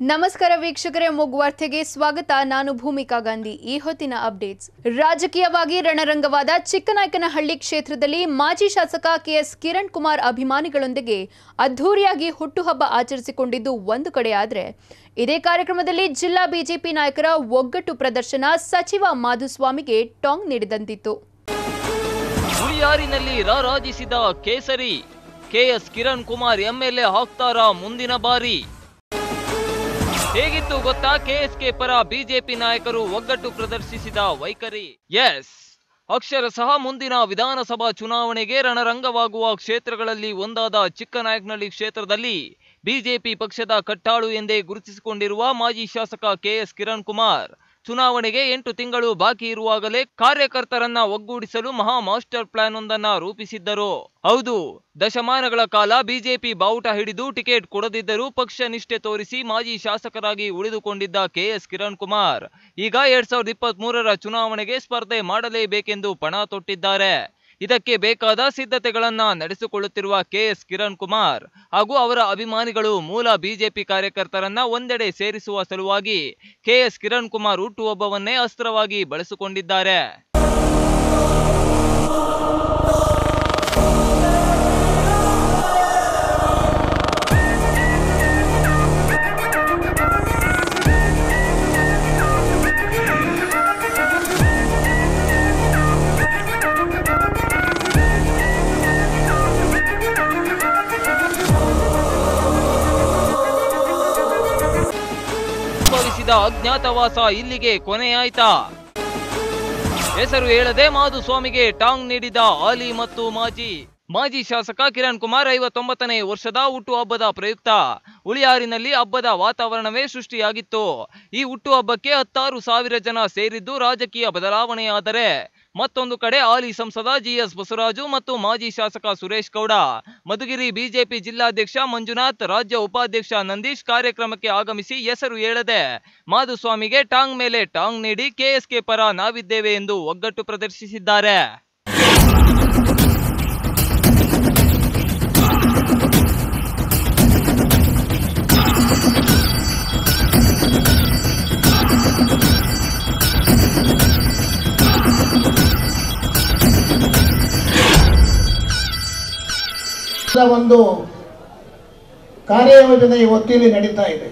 ನಮಸ್ಕಾರ ವೀಕ್ಷಕರೇ ವಾರ್ತೆಗೆ ಸ್ವಾಗತ ನಾನು ಭೂಮಿಕಾ ಗಾಂಧಿ ಈ ಹೊತ್ತಿನ ಅಪ್ಡೇಟ್ಸ್ ರಾಜಕೀಯವಾಗಿ ರಣರಂಗವಾದ ಚಿಕ್ಕನಾಯಕನಹಳ್ಳಿ ಕ್ಷೇತ್ರದಲ್ಲಿ ಮಾಜಿ ಶಾಸಕ ಕೆಎಸ್ ಕಿರಣ್ ಕುಮಾರ್ ಅಭಿಮಾನಿಗಳೊಂದಿಗೆ ಅದ್ಧೂರಿಯಾಗಿ ಹುಟ್ಟುಹಬ್ಬ ಆಚರಿಸಿಕೊಂಡಿದ್ದು ಒಂದು ಕಡೆ ಆದರೆ ಇದೇ ಕಾರ್ಯಕ್ರಮದಲ್ಲಿ ಜಿಲ್ಲಾ ಬಿಜೆಪಿ ನಾಯಕರ ಒಗ್ಗಟ್ಟು ಪ್ರದರ್ಶನ ಸಚಿವ ಮಾಧುಸ್ವಾಮಿಗೆ ಟಾಂಗ್ ನೀಡಿದಂತಿತ್ತು ಹುಳಿಯಾರಿನಲ್ಲಿ ರಾರಾಜಿಸಿದ ಕೇಸರಿ ಕೆಎಸ್ ಕಿರಣ್ ಕುಮಾರ್ ಎಂಎಲ್ಎ ಹಾಕ್ತಾರಾ ಮುಂದಿನ ಬಾರಿ ಹೇಗಿತ್ತು ಗೊತ್ತಾ ಕೆಎಸ್ಕೆ ಪರ ಬಿಜೆಪಿ ನಾಯಕರು ಒಗ್ಗಟ್ಟು ಪ್ರದರ್ಶಿಸಿದ ವೈಖರಿ ಎಸ್ ಅಕ್ಷರಶಃ ಮುಂದಿನ ವಿಧಾನಸಭಾ ಚುನಾವಣೆಗೆ ರಣರಂಗವಾಗುವ ಕ್ಷೇತ್ರಗಳಲ್ಲಿ ಒಂದಾದ ಚಿಕ್ಕನಾಯಕನಹಳ್ಳಿ ಕ್ಷೇತ್ರದಲ್ಲಿ ಬಿಜೆಪಿ ಪಕ್ಷದ ಕಟ್ಟಾಳು ಎಂದೇ ಗುರುತಿಸಿಕೊಂಡಿರುವ ಮಾಜಿ ಶಾಸಕ ಕೆಎಸ್ ಕಿರಣ್ ಕುಮಾರ್ ಚುನಾವಣೆಗೆ ಎಂಟು ತಿಂಗಳು ಬಾಕಿ ಇರುವಾಗಲೇ ಕಾರ್ಯಕರ್ತರನ್ನ ಒಗ್ಗೂಡಿಸಲು ಮಹಾ ಮಾಸ್ಟರ್ ಪ್ಲಾನ್ ಒಂದನ್ನ ರೂಪಿಸಿದ್ದರು ಹೌದು ದಶಮಾನಗಳ ಕಾಲ ಬಿಜೆಪಿ ಬಾವುಟ ಹಿಡಿದು ಟಿಕೆಟ್ ಕೊಡದಿದ್ದರೂ ಪಕ್ಷ ನಿಷ್ಠೆ ತೋರಿಸಿ ಮಾಜಿ ಶಾಸಕರಾಗಿ ಉಳಿದುಕೊಂಡಿದ್ದ ಕೆಎಸ್ ಕಿರಣ್ ಕುಮಾರ್ ಈಗ ಎರಡ್ ಸಾವಿರದ ಇಪ್ಪತ್ತ್ ಮೂರರ ಚುನಾವಣೆಗೆ ಸ್ಪರ್ಧೆ ಮಾಡಲೇಬೇಕೆಂದು ಪಣ ತೊಟ್ಟಿದ್ದಾರೆ ಇದಕ್ಕೆ ಬೇಕಾದ ಸಿದ್ಧತೆಗಳನ್ನ ನಡೆಸಿಕೊಳ್ಳುತ್ತಿರುವ ಕೆಎಸ್ ಕಿರಣ್ ಕುಮಾರ್ ಹಾಗೂ ಅವರ ಅಭಿಮಾನಿಗಳು ಮೂಲ ಬಿಜೆಪಿ ಕಾರ್ಯಕರ್ತರನ್ನ ಒಂದೆಡೆ ಸೇರಿಸುವ ಸಲುವಾಗಿ ಕೆಎಸ್ ಕಿರಣ್ ಕುಮಾರ್ ಹುಟ್ಟುಹಬ್ಬವನ್ನೇ ಅಸ್ತ್ರವಾಗಿ ಬಳಸಿಕೊಂಡಿದ್ದಾರೆ ಅನುಭವಿಸಿದ ಅಜ್ಞಾತವಾಸ ಇಲ್ಲಿಗೆ ಕೊನೆಯಾಯ್ತಾ ಹೆಸರು ಹೇಳದೆ ಮಾಧುಸ್ವಾಮಿಗೆ ಟಾಂಗ್ ನೀಡಿದ ಆಲಿ ಮತ್ತು ಮಾಜಿ ಮಾಜಿ ಶಾಸಕ ಕಿರಣ್ ಕುಮಾರ್ ಐವತ್ತೊಂಬತ್ತನೇ ವರ್ಷದ ಹುಟ್ಟುಹಬ್ಬದ ಪ್ರಯುಕ್ತ ಉಳಿಯಾರಿನಲ್ಲಿ ಹಬ್ಬದ ವಾತಾವರಣವೇ ಸೃಷ್ಟಿಯಾಗಿತ್ತು ಈ ಹುಟ್ಟುಹಬ್ಬಕ್ಕೆ ಹತ್ತಾರು ಸಾವಿರ ಜನ ಸೇರಿದ್ದು ರಾಜಕೀಯ ಬದಲಾವಣೆಯಾದರೆ ಮತ್ತೊಂದು ಕಡೆ ಹಾಲಿ ಸಂಸದ ಜಿಎಸ್ ಬಸವರಾಜು ಮತ್ತು ಮಾಜಿ ಶಾಸಕ ಸುರೇಶ್ ಗೌಡ ಮಧುಗಿರಿ ಬಿಜೆಪಿ ಜಿಲ್ಲಾಧ್ಯಕ್ಷ ಮಂಜುನಾಥ್ ರಾಜ್ಯ ಉಪಾಧ್ಯಕ್ಷ ನಂದೀಶ್ ಕಾರ್ಯಕ್ರಮಕ್ಕೆ ಆಗಮಿಸಿ ಹೆಸರು ಹೇಳದೆ ಮಾಧುಸ್ವಾಮಿಗೆ ಟಾಂಗ್ ಮೇಲೆ ಟಾಂಗ್ ನೀಡಿ ಕೆಎಸ್ಕೆ ಪರ ನಾವಿದ್ದೇವೆ ಎಂದು ಒಗ್ಗಟ್ಟು ಪ್ರದರ್ಶಿಸಿದ್ದಾರೆ ದ ಒಂದು ಕಾರ್ಯಯೋಜನೆ ಇವತ್ತಿಲ್ಲಿ ನಡೀತಾ ಇದೆ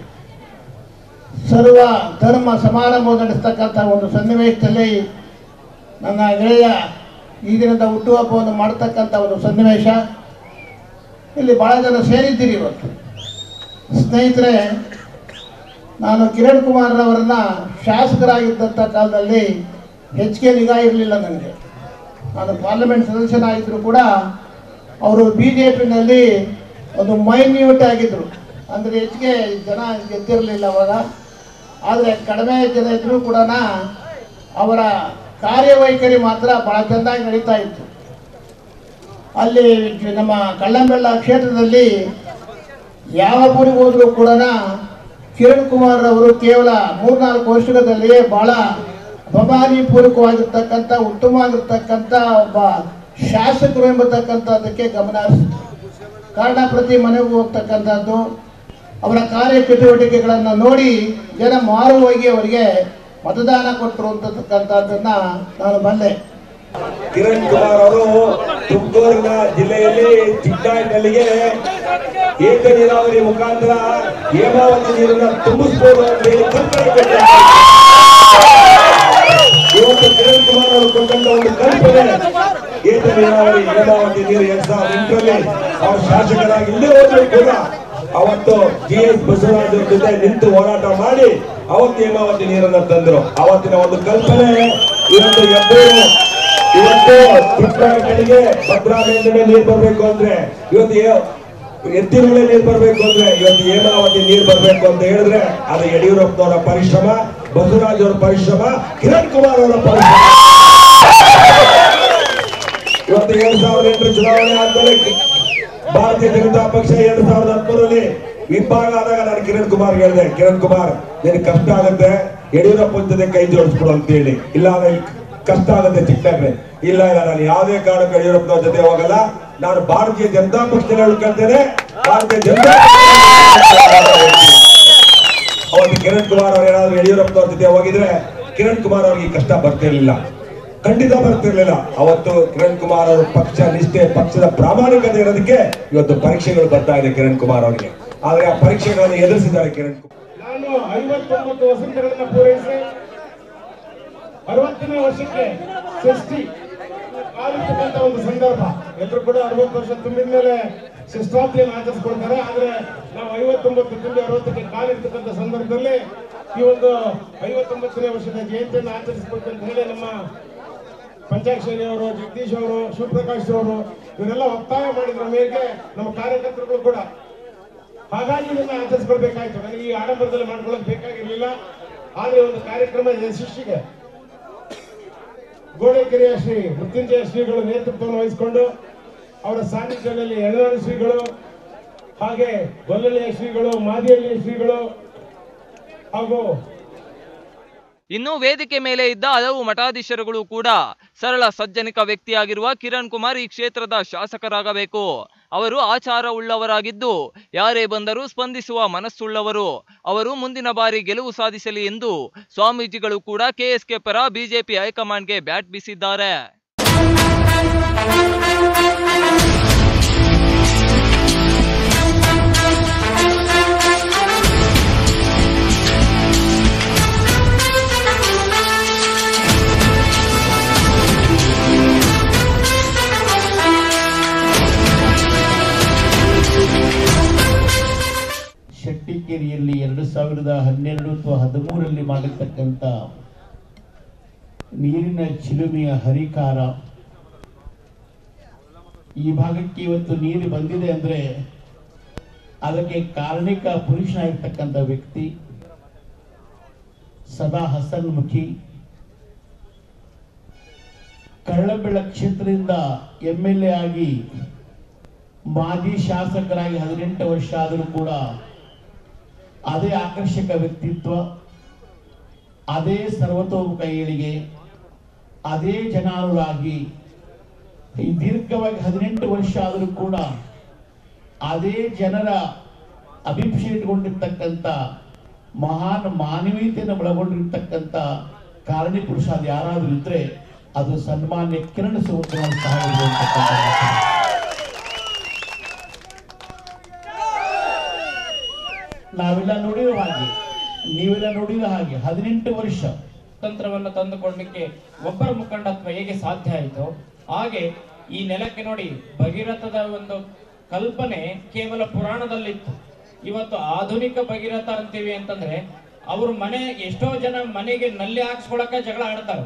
ಸರ್ವ ಧರ್ಮ ಸಮಾರಂಭ ನಡೆಸ್ತಕ್ಕಂಥ ಒಂದು ಸನ್ನಿವೇಶದಲ್ಲಿ ನನ್ನ ಗೆಳೆಯ ಈ ದಿನದ ಹುಟ್ಟುಹಬ್ಬವನ್ನು ಮಾಡತಕ್ಕಂಥ ಒಂದು ಸನ್ನಿವೇಶ ಇಲ್ಲಿ ಭಾಳ ಜನ ಸೇರಿದ್ದೀರಿ ಇವತ್ತು ಸ್ನೇಹಿತರೆ ನಾನು ಕಿರಣ್ ಕುಮಾರ್ರವರನ್ನ ಶಾಸಕರಾಗಿದ್ದಂಥ ಕಾಲದಲ್ಲಿ ಹೆಚ್ಚಿಗೆ ನಿಗಾ ಇರಲಿಲ್ಲ ನನಗೆ ನಾನು ಪಾರ್ಲಿಮೆಂಟ್ ಸದಸ್ಯನಾಗಿದ್ದರೂ ಕೂಡ ಅವರು ಬಿ ಜೆ ಪಿನಲ್ಲಿ ಒಂದು ಮೈನ್ಯೂಟ್ ಆಗಿದ್ದರು ಅಂದರೆ ಹೆಚ್ಚಿಗೆ ಜನ ಗೆದ್ದಿರಲಿಲ್ಲ ಅವಾಗ ಆದರೆ ಕಡಿಮೆ ಜನ ಇದ್ದರೂ ಕೂಡ ಅವರ ಕಾರ್ಯವೈಖರಿ ಮಾತ್ರ ಭಾಳ ಚೆಂದಾಗಿ ನಡೀತಾ ಇತ್ತು ಅಲ್ಲಿ ನಮ್ಮ ಕಳ್ಳಂಬೆಳ್ಳ ಕ್ಷೇತ್ರದಲ್ಲಿ ಯಾವ ಊರಿಗೆ ಹೋದರೂ ಕೂಡ ಕಿರಣ್ ಕುಮಾರ್ ಅವರು ಕೇವಲ ಮೂರ್ನಾಲ್ಕು ವರ್ಷದಲ್ಲಿಯೇ ಬಹಳ ಪೂರ್ವಕವಾಗಿರ್ತಕ್ಕಂಥ ಉತ್ತಮವಾಗಿರ್ತಕ್ಕಂಥ ಒಬ್ಬ ಶಾಸಕರು ಎಂಬತಕ್ಕಂಥದ್ದಕ್ಕೆ ಗಮನ ಹರಿಸಿದ್ರು ಕಾರಣ ಪ್ರತಿ ಮನೆಗೂ ಹೋಗ್ತಕ್ಕಂಥದ್ದು ಅವರ ಕಾರ್ಯ ಚಟುವಟಿಕೆಗಳನ್ನು ನೋಡಿ ಜನ ಮಾರು ಹೋಗಿ ಅವರಿಗೆ ಮತದಾನ ಕೊಟ್ಟರು ಅಂತಕ್ಕಂಥದ್ದನ್ನ ನಾನು ಬಲ್ಲೆ ಕಿರಣ್ ಕುಮಾರ್ ಅವರು ತುಮಕೂರಿನ ಜಿಲ್ಲೆಯಲ್ಲಿ ಚಿಕ್ಕನಾಯಕನಹಳ್ಳಿಗೆ ಏಕ ನೀರಾವರಿ ಮುಖಾಂತರ ಹೇಮಾವತಿ ನೀರನ್ನ ತುಂಬಿಸಬಹುದು ಅಂತ ಹೇಳಿ ಕಲ್ಪನೆ ಕೊಟ್ಟಿದ್ದಾರೆ. ಇವತ್ತು ಕಿರಣ್ ಕುಮಾರ್ ಅವರು ಕೊಟ್ಟಂತ ಒಂದು ಕಲ್ಪನೆ ಏಕ ನೀರಾವರಿ ಹೇಮಾವತಿ ನೀರು ಎರಡ್ ಸಾವಿರದ ಎಂಟರಲ್ಲಿ ಅವರು ಶಾಸಕರಾಗಿ ಇಲ್ಲೇ ಹೋದ್ರು ಕೂಡ ಅವತ್ತು ಜಿ ಎಸ್ ಬಸವರಾಜ್ ಅವ್ರ ಜೊತೆ ನಿಂತು ಹೋರಾಟ ಮಾಡಿ ಅವತ್ತು ಹೇಮಾವತಿ ನೀರನ್ನ ತಂದ್ರು ಅವತ್ತಿನ ಒಂದು ಕಲ್ಪನೆ ಇವತ್ತು ಎಬ್ಬರು ಇವತ್ತು ಚಿಕ್ಕನಾಯಕನಿಗೆ ಭದ್ರಾ ಮೇಲ್ಗಡೆ ನೀರು ಬರಬೇಕು ಅಂದ್ರೆ ಇವತ್ತು ಏ- ಎತ್ತಿನೊಳೆ ನೀರು ಬರಬೇಕು ಅಂದ್ರೆ ಇವತ್ತು ಹೇಮಾವತಿ ನೀರು ಬರಬೇಕು ಅಂತ ಹೇಳಿದ್ರೆ ಅದು ಯಡಿಯೂರಪ್ಪನವರ ಪರಿಶ್ರಮ ಬಸವರಾಜ್ ಅವರ ಪರಿಶ್ರಮ ಕಿರಣ್ ಕುಮಾರ್ ಅವರ ಪರಿಶ್ರಮ ಇವತ್ತು ಎರಡ್ ಸಾವಿರದ ಎಂಟರ ಚುನಾವಣೆ ಆದ್ಮೇಲೆ ಭಾರತೀಯ ಜನತಾ ಪಕ್ಷ ಎರಡ್ ಸಾವಿರದ ಹದಿಮೂರರಲ್ಲಿ ವಿಭಾಗ ಆದಾಗ ನಾನು ಕಿರಣ್ ಕುಮಾರ್ ಹೇಳಿದೆ ಕಿರಣ್ ಕುಮಾರ್ ನಿನಗೆ ಕಷ್ಟ ಆಗುತ್ತೆ ಯಡಿಯೂರಪ್ಪನ ಜೊತೆ ಕೈ ಜೋಡಿಸ್ಕೊಡು ಅಂತ ಹೇಳಿ ಇಲ್ಲ ಅಂದ್ರೆ ಕಷ್ಟ ಆಗುತ್ತೆ ಚಿಕ್ಕದಾಗ್ರೆ ಇಲ್ಲ ಇಲ್ಲ ನಾನು ಯಾವುದೇ ಕಾರಣಕ್ಕೂ ಯಡಿಯೂರಪ್ಪನವ್ರ ಜೊತೆ ಹೋಗಲ್ಲ ನಾನು ಭಾರತೀಯ ಜನತಾ ಪಕ್ಷದಲ್ಲಿ ಉಳ್ಕೊಳ್ತೇನೆ ಭಾರತೀಯ ಜನತಾ ಪಕ್ಷ ಅವತ್ತು ಕಿರಣ್ ಕುಮಾರ್ ಅವ್ರು ಏನಾದ್ರು ಯಡಿಯೂರಪ್ಪನವ್ರ ಜೊತೆ ಹೋಗಿದ್ರೆ ಕಿರಣ್ ಕುಮಾರ್ ಅವ್ರಿಗೆ ಈ ಕಷ್ಟ ಬರ್ತಿರ್ಲಿಲ್ಲ ಖಂಡಿತ ಬರ್ತಿರ್ಲಿಲ್ಲ ಅವತ್ತು ಕಿರಣ್ ಕುಮಾರ್ ಅವರು ಪಕ್ಷ ನಿಷ್ಠೆ ಪಕ್ಷದ ಪ್ರಾಮಾಣಿಕತೆ ಇರೋದಕ್ಕೆ ಇವತ್ತು ಪರೀಕ್ಷೆಗಳು ಬರ್ತಾ ಇದೆ ಕಿರಣ್ ಕುಮಾರ್ ಅವರಿಗೆ ಆದ್ರೆ ಆ ಪರೀಕ್ಷೆಗಳನ್ನು ಎದುರಿಸಿದ್ದಾರೆ ಕಿರಣ್ ಕುಮಾರ್ ನಾನು ಐವತ್ತೊಂಬತ್ತು ವಸಂತಗಳನ್ನ ಪೂರೈಸಿ ಅರವತ್ತನೇ ವರ್ಷಕ್ಕೆ ಷಷ್ಠಿ ಆಗಿರ್ತಕ್ಕಂಥ ಒಂದು ಸಂದರ್ಭ ಎಲ್ಲರೂ ಕೂಡ ಅರವತ್ತು ವರ್ಷ ತುಂಬಿದ ಮೇಲೆ ಷಷ್ಠಾಬ್ದಿಯನ್ನು ಆಚರಿಸ್ಕೊಳ್ತಾರೆ ಆದ್ರೆ ನಾವು ಐವತ್ತೊಂಬತ್ತು ತುಂಬಿ ಅರವತ್ತಕ್ಕೆ ಕಾಲಿರ್ತಕ್ಕಂಥ ಸಂದರ್ಭದಲ್ಲಿ ಈ ಒಂದು ಐವತ್ತೊಂಬತ್ತನೇ ವರ್ಷದ ಜಯಂತಿಯನ್ನು ಆಚರಿಸ್ಬೇಕು ಅಂತ ಹೇಳಿ ನಮ್ಮ ಪಂಚಾಕ್ಷರಿ ಅವರು ಜಗದೀಶ್ ಅವರು ಶಿವಪ್ರಕಾಶ್ ಅವರು ಇವರೆಲ್ಲ ಒತ್ತಾಯ ಮಾಡಿದ್ರ ಮೇರೆಗೆ ನಮ್ಮ ಕಾರ್ಯಕರ್ತರುಗಳು ಕೂಡ ಹಾಗಾಗಿ ಇದನ್ನ ಆಚರಿಸ್ಕೊಳ್ಬೇಕಾಯ್ತು ನನಗೆ ಈ ಆಡಂಬರದಲ್ಲಿ ಮಾಡ್ಕೊಳ್ಳೋಕೆ ಬೇಕಾಗಿರ್ಲಿಲ್ಲ ಆದ್ರೆ ಒಂದು ಕಾರ್ಯಕ್ರಮ ಯಶಸ್ವಿಗೆ ಗೋಡೆಕೆರೆಯ ಶ್ರೀ ಮೃತ್ಯುಂಜಯ ಶ್ರೀಗಳು ನೇತೃತ್ವವನ್ನು ವಹಿಸಿಕೊಂಡು ಅವರ ಸಾನ್ನಿಧ್ಯದಲ್ಲಿ ಎಳನಾಡು ಶ್ರೀಗಳು ಹಾಗೆ ಗೊಲ್ಲಳ್ಳಿಯ ಶ್ರೀಗಳು ಮಾದಿಹಳ್ಳಿಯ ಶ್ರೀಗಳು ಹಾಗೂ ಇನ್ನು ವೇದಿಕೆ ಮೇಲೆ ಇದ್ದ ಹಲವು ಮಠಾಧೀಶರುಗಳು ಕೂಡ ಸರಳ ಸಜ್ಜನಿಕ ವ್ಯಕ್ತಿಯಾಗಿರುವ ಕಿರಣ್ ಕುಮಾರ್ ಈ ಕ್ಷೇತ್ರದ ಶಾಸಕರಾಗಬೇಕು ಅವರು ಆಚಾರ ಉಳ್ಳವರಾಗಿದ್ದು ಯಾರೇ ಬಂದರೂ ಸ್ಪಂದಿಸುವ ಮನಸ್ಸುಳ್ಳವರು ಅವರು ಮುಂದಿನ ಬಾರಿ ಗೆಲುವು ಸಾಧಿಸಲಿ ಎಂದು ಸ್ವಾಮೀಜಿಗಳು ಕೂಡ ಕೆಎಸ್ಕೆ ಪರ ಬಿಜೆಪಿ ಹೈಕಮಾಂಡ್ಗೆ ಬ್ಯಾಟ್ ಬೀಸಿದ್ದಾರೆ ಶೆಟ್ಟಿಕೇರಿಯಲ್ಲಿ ಎರಡು ಸಾವಿರದ ಹನ್ನೆರಡು ಅಥವಾ ಹದಿಮೂರರಲ್ಲಿ ಮಾಡಿರ್ತಕ್ಕಂಥ ನೀರಿನ ಚಿಲುಮೆಯ ಹರಿಕಾರ ಈ ಭಾಗಕ್ಕೆ ಇವತ್ತು ನೀರು ಬಂದಿದೆ ಅಂದ್ರೆ ಅದಕ್ಕೆ ಕಾರಣಿಕ ಪುರುಷನಾಗಿರ್ತಕ್ಕಂಥ ವ್ಯಕ್ತಿ ಸದಾ ಹಸನ್ಮುಖಿ ಕಳ್ಳಬೆಳ ಕ್ಷೇತ್ರದಿಂದ ಎಂ ಎಲ್ ಎ ಆಗಿ ಮಾಜಿ ಶಾಸಕರಾಗಿ ಹದಿನೆಂಟು ವರ್ಷ ಆದರೂ ಕೂಡ ಅದೇ ಆಕರ್ಷಕ ವ್ಯಕ್ತಿತ್ವ ಅದೇ ಸರ್ವತೋಮುಖ ಏಳಿಗೆ ಅದೇ ಜನಾನುರಾಗಿ ಈ ದೀರ್ಘವಾಗಿ ಹದಿನೆಂಟು ವರ್ಷ ಆದರೂ ಕೂಡ ಅದೇ ಜನರ ಅಭಿಪ್ಸೆ ಇಟ್ಕೊಂಡಿರ್ತಕ್ಕಂಥ ಮಹಾನ್ ಮಾನವೀಯತೆಯನ್ನು ಒಳಗೊಂಡಿರ್ತಕ್ಕಂಥ ಕಾರಣಿ ಪುರುಷ ಅದು ಯಾರಾದರೂ ಇದ್ರೆ ಅದು ಸನ್ಮಾನ್ಯ ಕಿರಣ್ ಶಿವಕುಮಾರ್ ಸಾಹೇಬರು ಅಂತಕ್ಕಂಥ ಮಾತು. ನಾವೆಲ್ಲ ನೋಡಿರೋ ಹಾಗೆ ನೀವೆಲ್ಲ ನೋಡಿರೋ ಹಾಗೆ ಹದಿನೆಂಟು ವರ್ಷ ತಂತ್ರವನ್ನು ತಂದುಕೊಳ್ಳಲಿಕ್ಕೆ ಒಬ್ಬರ ಮುಖಂಡತ್ವ ಹೇಗೆ ಸಾಧ್ಯ ಆಯಿತು ಹಾಗೆ ಈ ನೆಲಕ್ಕೆ ನೋಡಿ ಭಗೀರಥದ ಒಂದು ಕಲ್ಪನೆ ಕೇವಲ ಪುರಾಣದಲ್ಲಿತ್ತು ಇವತ್ತು ಆಧುನಿಕ ಭಗೀರಥ ಅಂತೀವಿ ಅಂತಂದ್ರೆ ಅವ್ರ ಮನೆ ಎಷ್ಟೋ ಜನ ಮನೆಗೆ ನಲ್ಲಿ ಹಾಕ್ಸ್ಕೊಳಕ ಜಗಳ ಆಡ್ತಾರೆ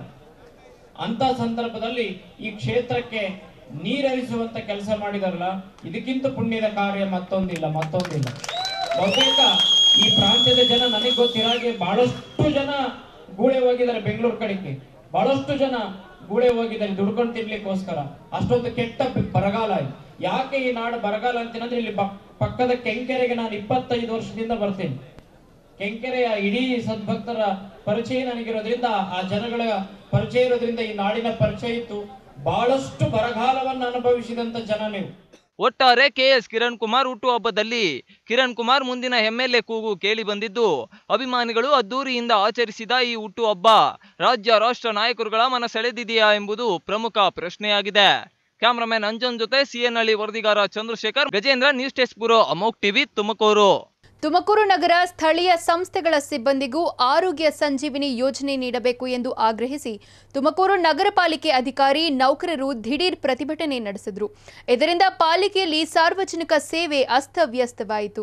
ಅಂತ ಸಂದರ್ಭದಲ್ಲಿ ಈ ಕ್ಷೇತ್ರಕ್ಕೆ ನೀರರಿಸುವಂತ ಕೆಲಸ ಮಾಡಿದಾರಲ್ಲ ಇದಕ್ಕಿಂತ ಪುಣ್ಯದ ಕಾರ್ಯ ಮತ್ತೊಂದಿಲ್ಲ ಮತ್ತೊಂದಿಲ್ಲ ಬಹುತೇಕ ಈ ಪ್ರಾಂತ್ಯದ ಜನ ನನಗೆ ಗೊತ್ತಿರೋ ಹಾಗೆ ಬಹಳಷ್ಟು ಜನ ಗೂಳೆ ಹೋಗಿದ್ದಾರೆ ಬೆಂಗಳೂರು ಕಡೆಗೆ ಬಹಳಷ್ಟು ಜನ ಗೂಳೆ ಹೋಗಿದ್ದಾರೆ ದುಡ್ಕೊಂಡು ತಿನ್ಲಿಕ್ಕೋಸ್ಕರ ಅಷ್ಟೊಂದು ಕೆಟ್ಟ ಬ- ಬರಗಾಲ ಇದೆ. ಯಾಕೆ ಈ ನಾಡು ಬರಗಾಲ ಅಂತೀನಂದ್ರೆ ಇಲ್ಲಿ ಬ- ಪಕ್ಕದ ಕೆಂಕೆರೆಗೆ ನಾನು ಇಪ್ಪತ್ತೈದು ವರ್ಷದಿಂದ ಬರ್ತೀನಿ ಕೆಂಕೆರೆಯ ಇಡೀ ಸದ್ಭಕ್ತರ ಪರಿಚಯ ನನಗಿರೋದ್ರಿಂದ ಆ ಜನಗಳ ಪರಿಚಯ ಇರೋದ್ರಿಂದ ಈ ನಾಡಿನ ಪರಿಚಯ ಇತ್ತು ಬಹಳಷ್ಟು ಬರಗಾಲವನ್ನು ಅನುಭವಿಸಿದಂತ ಜನ ನೀವು ಒಟ್ಟಾರೆ ಕೆಎಸ್ ಕಿರಣ್ ಕುಮಾರ್ ಹುಟ್ಟುಹಬ್ಬದಲ್ಲಿ ಕಿರಣ್ ಕುಮಾರ್ ಮುಂದಿನ ಎಂಎಲ್ಎ ಕೂಗು ಕೇಳಿ ಬಂದಿದ್ದು ಅಭಿಮಾನಿಗಳು ಅದ್ದೂರಿಯಿಂದ ಆಚರಿಸಿದ ಈ ಹುಟ್ಟುಹಬ್ಬ ರಾಜ್ಯ ರಾಷ್ಟ್ರ ನಾಯಕರುಗಳ ಮನ ಸೆಳೆದಿದೆಯಾ ಎಂಬುದು ಪ್ರಮುಖ ಪ್ರಶ್ನೆಯಾಗಿದೆ ಕ್ಯಾಮರಾಮನ್ ಅಂಜನ್ ಜೊತೆ ಸಿಎನ್ಹಳ್ಳಿ ವರದಿಗಾರ Chandrashekhar Gajendra news desk bureau Amok TV Tumakuru Tumakuru ನಗರ ಸ್ಥಳೀಯ ಸಂಸ್ಥೆಗಳ ಸಿಬ್ಬಂದಿಗೂ ಆರೋಗ್ಯ ಸಂಜೀವಿನಿ ಯೋಜನೆ ನೀಡಬೇಕು ಎಂದು ಆಗ್ರಹಿಸಿ ತುಮಕೂರು ನಗರ ಪಾಲಿಕೆ ಅಧಿಕಾರಿ ನೌಕರರು ದಿಢೀರ್ ಪ್ರತಿಭಟನೆ ನಡೆಸಿದರು ಇದರಿಂದ ಪಾಲಿಕೆಯಲ್ಲಿ ಸಾರ್ವಜನಿಕ ಸೇವೆ ಅಸ್ತವ್ಯಸ್ತವಾಯಿತು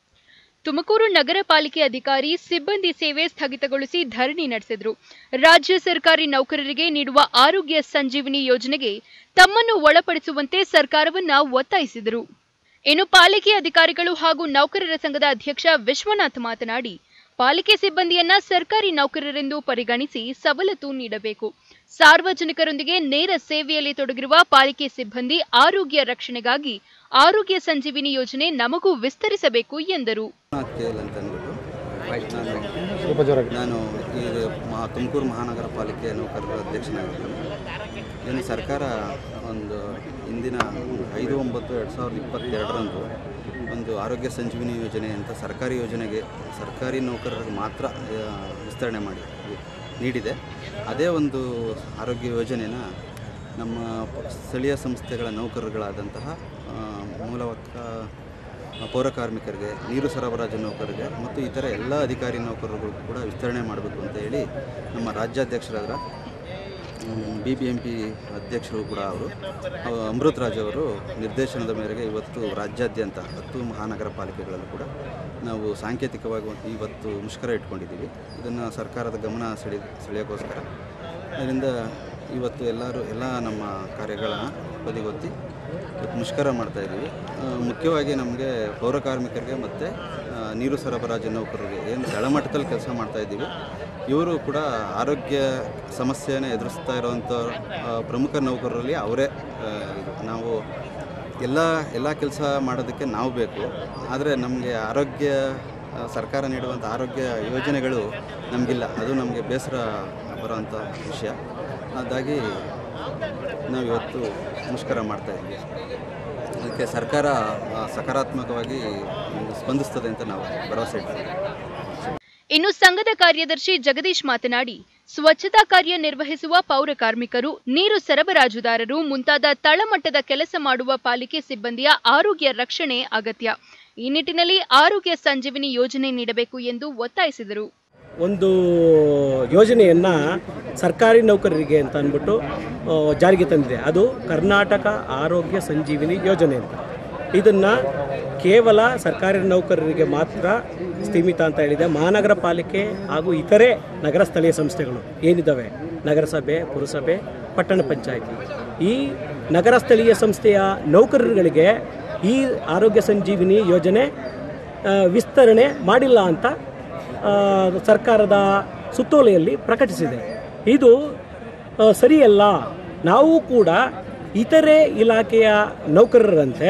ತುಮಕೂರು ನಗರ ಪಾಲಿಕೆ ಅಧಿಕಾರಿ ಸಿಬ್ಬಂದಿ ಸೇವೆ ಸ್ಥಗಿತಗೊಳಿಸಿ ಧರಣಿ ನಡೆಸಿದರು ರಾಜ್ಯ ಸರ್ಕಾರಿ ನೌಕರರಿಗೆ ನೀಡುವ ಆರೋಗ್ಯ ಸಂಜೀವಿನಿ ಯೋಜನೆಗೆ ತಮ್ಮನ್ನು ಒಳಪಡಿಸುವಂತೆ ಸರ್ಕಾರವನ್ನ ಒತ್ತಾಯಿಸಿದರು ಇನ್ನು ಪಾಲಿಕೆ ಅಧಿಕಾರಿಗಳು ಹಾಗೂ ನೌಕರರ ಸಂಘದ ಅಧ್ಯಕ್ಷ ವಿಶ್ವನಾಥ್ ಮಾತನಾಡಿ ಪಾಲಿಕೆ ಸಿಬ್ಬಂದಿಯನ್ನ ಸರ್ಕಾರಿ ನೌಕರರೆಂದು ಪರಿಗಣಿಸಿ ಸವಲತ್ತು ನೀಡಬೇಕು ಸಾರ್ವಜನಿಕರೊಂದಿಗೆ ನೇರ ಸೇವೆಯಲ್ಲಿ ತೊಡಗಿರುವ ಪಾಲಿಕೆ ಸಿಬ್ಬಂದಿ ಆರೋಗ್ಯ ರಕ್ಷಣೆಗಾಗಿ ಆರೋಗ್ಯ ಸಂಜೀವಿನಿ ಯೋಜನೆ ನಮಗೂ ವಿಸ್ತರಿಸಬೇಕು ಎಂದರು ವಿಶ್ವನಾಥ್ ಕೇಲ್ ಅಂತ ಅಂದ್ಬಿಟ್ಟು ನಾನು ನಾನು ಇದು ಮಹಾ ತುಮಕೂರು ಮಹಾನಗರ ಪಾಲಿಕೆ ನೌಕರರ ಅಧ್ಯಕ್ಷನಾಗಿದ್ದೇನೆ ಏನು ಸರ್ಕಾರ ಒಂದು ಇಂದಿನ ಐದು ಒಂಬತ್ತು ಎರಡು ಸಾವಿರದ ಇಪ್ಪತ್ತೆರಡರಂದು ಒಂದು ಆರೋಗ್ಯ ಸಂಜೀವಿನಿ ಯೋಜನೆ ಅಂತ ಸರ್ಕಾರಿ ಯೋಜನೆಗೆ ಸರ್ಕಾರಿ ನೌಕರರಿಗೆ ಮಾತ್ರ ಆ, ವಿಸ್ತರಣೆ ಮಾಡಿ ನೀಡಿದೆ ಅದೇ ಒಂದು ಆರೋಗ್ಯ ಯೋಜನೆನ ನಮ್ಮ ಪ- ಸ್ಥಳೀಯ ಸಂಸ್ಥೆಗಳ ನೌಕರರುಗಳಾದಂತಹ ಆ, ಮೂಲಭೂತ ಪೌರ ಕಾರ್ಮಿಕರಿಗೆ ನೀರು ಸರಬರಾಜು ನೌಕರರಿಗೆ ಮತ್ತು ಇತರ ಎಲ್ಲ ಅಧಿಕಾರಿ ನೌಕರರಿಗೂ ಕೂಡ ವಿಸ್ತರಣೆ ಮಾಡಬೇಕು ಅಂತ ಹೇಳಿ ನಮ್ಮ ರಾಜ್ಯಾಧ್ಯಕ್ಷರಾದ ಬಿ ಬಿ ಎಂ ಪಿ ಅಧ್ಯಕ್ಷರು ಕೂಡ ಅವರು ಅವ- ಅಮೃತ್ ರಾಜ್ ಅವರು ನಿರ್ದೇಶನದ ಮೇರೆಗೆ ಇವತ್ತು ರಾಜ್ಯಾದ್ಯಂತ ಹತ್ತು ಮಹಾನಗರ ಪಾಲಿಕೆಗಳಲ್ಲೂ ಕೂಡ ನಾವು ಸಾಂಕೇತಿಕವಾಗಿ ಒಂದು ಇವತ್ತು ಮುಷ್ಕರ ಇಟ್ಕೊಂಡಿದ್ದೀವಿ ಇದನ್ನು ಸರ್ಕಾರದ ಗಮನ ಸೆಳಿ ಸೆಳೆಯೋಕ್ಕೋಸ್ಕರ ಅದರಿಂದ ಇವತ್ತು ಎಲ್ಲರೂ ಎಲ್ಲ ನಮ್ಮ ಕಾರ್ಯಗಳನ್ನು ಬದಿಗೊತ್ತಿ ಇವತ್ತು ಮುಷ್ಕರ ಮಾಡ್ತಾಯಿದ್ದೀವಿ ಮುಖ್ಯವಾಗಿ ನಮಗೆ ಪೌರ ಕಾರ್ಮಿಕರಿಗೆ ಮತ್ತು ನೀರು ಸರಬರಾಜು ನೌಕರರಿಗೆ ಏನು ಕೆಳಮಟ್ಟದಲ್ಲಿ ಕೆಲಸ ಮಾಡ್ತಾಯಿದ್ದೀವಿ ಇವರು ಕೂಡ ಆರೋಗ್ಯ ಸಮಸ್ಯೆಯನ್ನು ಎದುರಿಸ್ತಾ ಇರುವಂಥ ಆ, ಪ್ರಮುಖ ನೌಕರರಲ್ಲಿ ಅವರೇ ಆ, ಇದು. ನಾವು ಎಲ್ಲ ಎಲ್ಲ ಕೆಲಸ ಮಾಡೋದಕ್ಕೆ ನಾವು ಬೇಕು ಆದರೆ ನಮಗೆ ಆರೋಗ್ಯ ಆ, ಸರ್ಕಾರ ನೀಡುವಂಥ ಆರೋಗ್ಯ ಯೋಜನೆಗಳು ನಮಗಿಲ್ಲ ಅದು ನಮಗೆ ಬೇಸರ ಬರುವಂಥ ವಿಷಯ ಅದಾಗಿ ನಾವು ಇವತ್ತು ಮುಷ್ಕರ ಮಾಡ್ತಾ ಇದ್ವಿ ಅದಕ್ಕೆ ಸರ್ಕಾರ ಆ, ಸಕಾರಾತ್ಮಕವಾಗಿ ಸ್ಪಂದಿಸ್ತದೆ ಅಂತ ನಾವು ಭರವಸೆ ಇಡ್ತೀವಿ ಇನ್ನು ಸಂಘದ ಕಾರ್ಯದರ್ಶಿ ಜಗದೀಶ್ ಮಾತನಾಡಿ ಸ್ವಚ್ಛತಾ ಕಾರ್ಯ ನಿರ್ವಹಿಸುವ ಪೌರ ಕಾರ್ಮಿಕರು ನೀರು ಸರಬರಾಜುದಾರರು ಮುಂತಾದ ತಳಮಟ್ಟದ ಕೆಲಸ ಮಾಡುವ ಪಾಲಿಕೆ ಸಿಬ್ಬಂದಿಯ ಆರೋಗ್ಯ ರಕ್ಷಣೆ ಅಗತ್ಯ ಈ ನಿಟ್ಟಿನಲ್ಲಿ ಆರೋಗ್ಯ ಸಂಜೀವಿನಿ ಯೋಜನೆ ನೀಡಬೇಕು ಎಂದು ಒತ್ತಾಯಿಸಿದರು ಒಂದು ಯೋಜನೆಯನ್ನು ಸರ್ಕಾರಿ ನೌಕರರಿಗೆ ಅಂತ ಅಂದ್ಬಿಟ್ಟು ಆ, ಜಾರಿಗೆ ತಂದಿದೆ ಅದು ಕರ್ನಾಟಕ ಆರೋಗ್ಯ ಸಂಜೀವಿನಿ ಯೋಜನೆ ಅಂತ ಇದನ್ನು ಕೇವಲ ಸರ್ಕಾರಿ ನೌಕರರಿಗೆ ಮಾತ್ರ ಸೀಮಿತ ಅಂತ ಹೇಳಿದೆ ಮಹಾನಗರ ಪಾಲಿಕೆ ಹಾಗೂ ಇತರೆ ನಗರ ಸ್ಥಳೀಯ ಸಂಸ್ಥೆಗಳು ಏನಿದ್ದಾವೆ ನಗರಸಭೆ ಪುರಸಭೆ ಪಟ್ಟಣ ಪಂಚಾಯಿತಿ ಈ ನಗರ ಸ್ಥಳೀಯ ಸಂಸ್ಥೆಯ ನೌಕರರುಗಳಿಗೆ ಈ ಆರೋಗ್ಯ ಸಂಜೀವಿನಿ ಯೋಜನೆ ಆ, ವಿಸ್ತರಣೆ ಮಾಡಿಲ್ಲ ಅಂತ ಆ, ಸರ್ಕಾರದ ಸುತ್ತೋಲೆಯಲ್ಲಿ ಪ್ರಕಟಿಸಿದೆ ಇದು ಆ, ಸರಿಯಲ್ಲ ನಾವು ಕೂಡ ಇತರೆ ಇಲಾಖೆಯ ನೌಕರರಂತೆ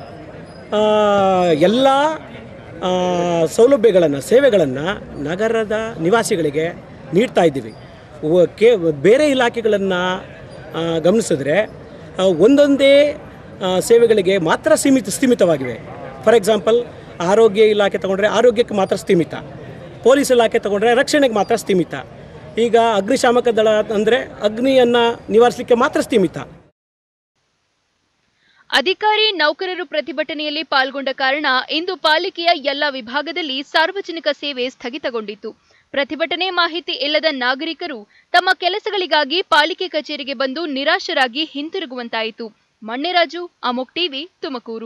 ಎಲ್ಲ ಸೌಲಭ್ಯಗಳನ್ನು ಸೇವೆಗಳನ್ನು ನಗರದ ನಿವಾಸಿಗಳಿಗೆ ನೀಡ್ತಾ ಇದ್ದೀವಿ ವ- ಕೇ ಬೇರೆ ಇಲಾಖೆಗಳನ್ನು ಗಮನಿಸಿದ್ರೆ ಆ, ಒಂದೊಂದೇ ಆ, ಸೇವೆಗಳಿಗೆ ಮಾತ್ರ ಸೀಮಿತ ಸೀಮಿತವಾಗಿವೆ ಫಾರ್ ಎಕ್ಸಾಂಪಲ್ ಆರೋಗ್ಯ ಇಲಾಖೆ ತಗೊಂಡ್ರೆ ಆರೋಗ್ಯಕ್ಕೆ ಮಾತ್ರ ಸೀಮಿತ ಪೊಲೀಸ್ ಇಲಾಖೆ ತಗೊಂಡ್ರೆ ರಕ್ಷಣೆಗೆ ಮಾತ್ರ ಸೀಮಿತ ಈಗ ಅಗ್ನಿಶಾಮಕ ದಳ ಅಂದರೆ ಅಗ್ನಿಯನ್ನು ನಿವಾರಿಸಲಿಕ್ಕೆ ಮಾತ್ರ ಸೀಮಿತ ಅಧಿಕಾರಿ ನೌಕರರು ಪ್ರತಿಭಟನೆಯಲ್ಲಿ ಪಾಲ್ಗೊಂಡ ಕಾರಣ ಇಂದು ಪಾಲಿಕೆಯ ಎಲ್ಲ ವಿಭಾಗದಲ್ಲಿ ಸಾರ್ವಜನಿಕ ಸೇವೆ ಸ್ಥಗಿತಗೊಂಡಿತ್ತು ಪ್ರತಿಭಟನೆ ಮಾಹಿತಿ ಇಲ್ಲದ ನಾಗರಿಕರು ತಮ್ಮ ಕೆಲಸಗಳಿಗಾಗಿ ಪಾಲಿಕೆ ಕಚೇರಿಗೆ ಬಂದು ನಿರಾಶರಾಗಿ ಹಿಂತಿರುಗುವಂತಾಯಿತು ಮಣ್ಣೆರಾಜು ಅಮೋಕ್ ಟಿವಿ ತುಮಕೂರು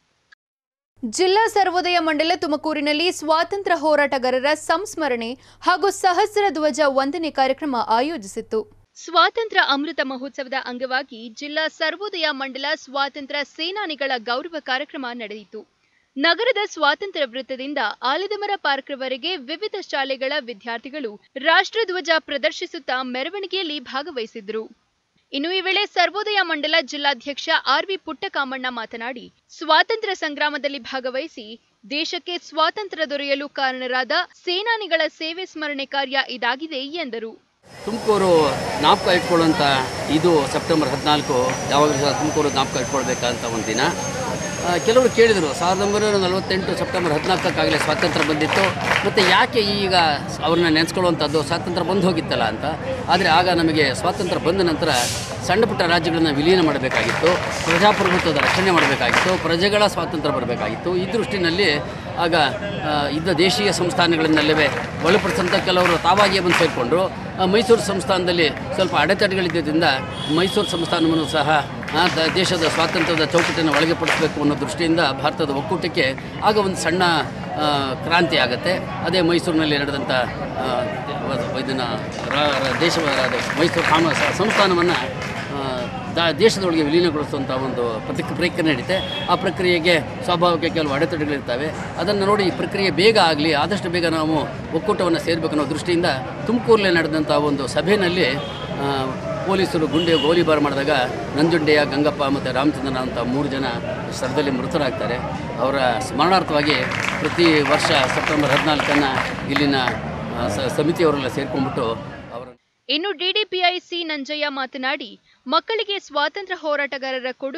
ಜಿಲ್ಲಾ ಸರ್ವೋದಯ ಮಂಡಲ ತುಮಕೂರಿನಲ್ಲಿ ಸ್ವಾತಂತ್ರ್ಯ ಹೋರಾಟಗಾರರ ಸಂಸ್ಮರಣೆ ಹಾಗೂ ಸಹಸ್ರ ಧ್ವಜ ವಂದನೆ ಕಾರ್ಯಕ್ರಮ ಆಯೋಜಿಸಿತ್ತು ಸ್ವಾತಂತ್ರ್ಯ ಅಮೃತ ಮಹೋತ್ಸವದ ಅಂಗವಾಗಿ ಜಿಲ್ಲಾ ಸರ್ವೋದಯ ಮಂಡಲ ಸ್ವಾತಂತ್ರ್ಯ ಸೇನಾನಿಗಳ ಗೌರವ ಕಾರ್ಯಕ್ರಮ ನಡೆಯಿತು ನಗರದ ಸ್ವಾತಂತ್ರ್ಯ ವೃತ್ತದಿಂದ ಆಲದಮರ ಪಾರ್ಕ್ವರೆಗೆ ವಿವಿಧ ಶಾಲೆಗಳ ವಿದ್ಯಾರ್ಥಿಗಳು ರಾಷ್ಟ್ರಧ್ವಜ ಪ್ರದರ್ಶಿಸುತ್ತಾ ಮೆರವಣಿಗೆಯಲ್ಲಿ ಭಾಗವಹಿಸಿದ್ರು ಇನ್ನು ಈ ವೇಳೆ ಸರ್ವೋದಯ ಮಂಡಲ ಜಿಲ್ಲಾಧ್ಯಕ್ಷ ಆರ್ವಿ ಪುಟ್ಟಕಾಮಣ್ಣ ಮಾತನಾಡಿ ಸ್ವಾತಂತ್ರ್ಯ ಸಂಗ್ರಾಮದಲ್ಲಿ ಭಾಗವಹಿಸಿ ದೇಶಕ್ಕೆ ಸ್ವಾತಂತ್ರ್ಯ ದೊರೆಯಲು ಕಾರಣರಾದ ಸೇನಾನಿಗಳ ಸೇವೆ ಸ್ಮರಣೆ ಕಾರ್ಯ ಇದಾಗಿದೆ ಎಂದರು ತುಮಕೂರು ಜ್ಞಾಪಕ ಇಟ್ಕೊಳ್ಳುವಂಥ ಇದು ಸೆಪ್ಟೆಂಬರ್ ಹದಿನಾಲ್ಕು ಯಾವಾಗಲೂ ಸಹ ತುಮಕೂರು ಜ್ಞಾಪಕ ಇಟ್ಕೊಳ್ಬೇಕಂತ ಒಂದು ದಿನ ಆ, ಕೆಲವರು ಕೇಳಿದರು ಸಾವಿರದ ಒಂಬೈನೂರ ನಲವತ್ತೆಂಟು ಸೆಪ್ಟೆಂಬರ್ ಹದಿನಾಲ್ಕಕ್ಕಾಗಲೇ ಸ್ವಾತಂತ್ರ್ಯ ಬಂದಿತ್ತು ಮತ್ತು ಯಾಕೆ ಈಗ ಅವ್ರನ್ನ ನೆನೆಸ್ಕೊಳ್ಳುವಂಥದ್ದು ಸ್ವಾತಂತ್ರ್ಯ ಬಂದು ಹೋಗಿತ್ತಲ್ಲ ಅಂತ ಆದರೆ ಆಗ ನಮಗೆ ಸ್ವಾತಂತ್ರ್ಯ ಬಂದ ನಂತರ ಸಣ್ಣ ಪುಟ್ಟ ರಾಜ್ಯಗಳನ್ನು ವಿಲೀನ ಮಾಡಬೇಕಾಗಿತ್ತು ಪ್ರಜಾಪ್ರಭುತ್ವದ ರಕ್ಷಣೆ ಮಾಡಬೇಕಾಗಿತ್ತು ಪ್ರಜೆಗಳ ಸ್ವಾತಂತ್ರ್ಯ ಬರಬೇಕಾಗಿತ್ತು ಈ ದೃಷ್ಟಿನಲ್ಲಿ ಆಗ ಆ, ಇದ್ದ ದೇಶೀಯ ಸಂಸ್ಥಾನಗಳನ್ನೆಲ್ಲವೇ ಬಲಪಡಿಸಂಥ ಕೆಲವರು ತಾವಾಗಿಯೇ ಬಂದು ಸೇರಿಕೊಂಡ್ರು ಆ, ಮೈಸೂರು ಸಂಸ್ಥಾನದಲ್ಲಿ ಸ್ವಲ್ಪ ಅಡೆತಡೆಗಳಿದ್ದರಿಂದ ಮೈಸೂರು ಸಂಸ್ಥಾನವನ್ನು ಸಹ ಆ, ದ- ದೇಶದ ಸ್ವಾತಂತ್ರ್ಯದ ಚೌಕಟ್ಟನ್ನು ಒಳಗೆ ಪಡಿಸಬೇಕು ಅನ್ನೋ ದೃಷ್ಟಿಯಿಂದ ಭಾರತದ ಒಕ್ಕೂಟಕ್ಕೆ ಆಗ ಒಂದು ಸಣ್ಣ ಆ, ಕ್ರಾಂತಿ ಆಗುತ್ತೆ ಅದೇ ಮೈಸೂರಿನಲ್ಲಿ ನಡೆದಂಥ ಇದನ್ನು ದೇಶದ ಮೈಸೂರು ಕಾಮ ಸಂಸ್ಥಾನವನ್ನು ದ ದೇಶದೊಳಗೆ ವಿಲೀನಗೊಳಿಸುವಂಥ ಒಂದು ಪ್ರತಿ ಪ್ರಕ್ರಿಯೆ ನಡೀತೆ ಆ ಪ್ರಕ್ರಿಯೆಗೆ ಸ್ವಾಭಾವಿಕ ಕೆಲವು ಅಡೆತಡೆಗಳಿರ್ತವೆ ಅದನ್ನು ನೋಡಿ ಈ ಪ್ರಕ್ರಿಯೆ ಬೇಗ ಆಗಲಿ ಆದಷ್ಟು ಬೇಗ ನಾವು ಒಕ್ಕೂಟವನ್ನು ಸೇರಬೇಕು ಅನ್ನೋ ದೃಷ್ಟಿಯಿಂದ ತುಮಕೂರಲ್ಲೇ ನಡೆದಂಥ ಒಂದು ಸಭೆಯಲ್ಲಿ ಆ, ಪೊಲೀಸರು ಗುಂಡೆ ಗೋಲಿಬಾರ್ ಮಾಡಿದಾಗ ನಂಜುಂಡೆಯ ಗಂಗಪ್ಪ ಮತ್ತು ರಾಮಚಂದ್ರನ ಅಂತ ಮೂರು ಜನ ಸ್ಥಳದಲ್ಲಿ ಮೃತರಾಗ್ತಾರೆ ಅವರ ಸ್ಮರಣಾರ್ಥವಾಗಿ ಪ್ರತಿ ವರ್ಷ ಸೆಪ್ಟೆಂಬರ್ ಹದಿನಾಲ್ಕನ್ನು ಇಲ್ಲಿನ ಆ, ಸ- ಸಮಿತಿಯವರೆಲ್ಲ ಸೇರ್ಕೊಂಡ್ಬಿಟ್ಟು ಅವರ ಇನ್ನು ಡಿಡಿಪಿಐ ಸಿ ನಂಜಯ್ಯ ಮಾತನಾಡಿ ಮಕ್ಕಳಿಗೆ ಸ್ವಾತಂತ್ರ್ಯ ಹೋರಾಟಗಾರರ ಕೊಡುಗೆ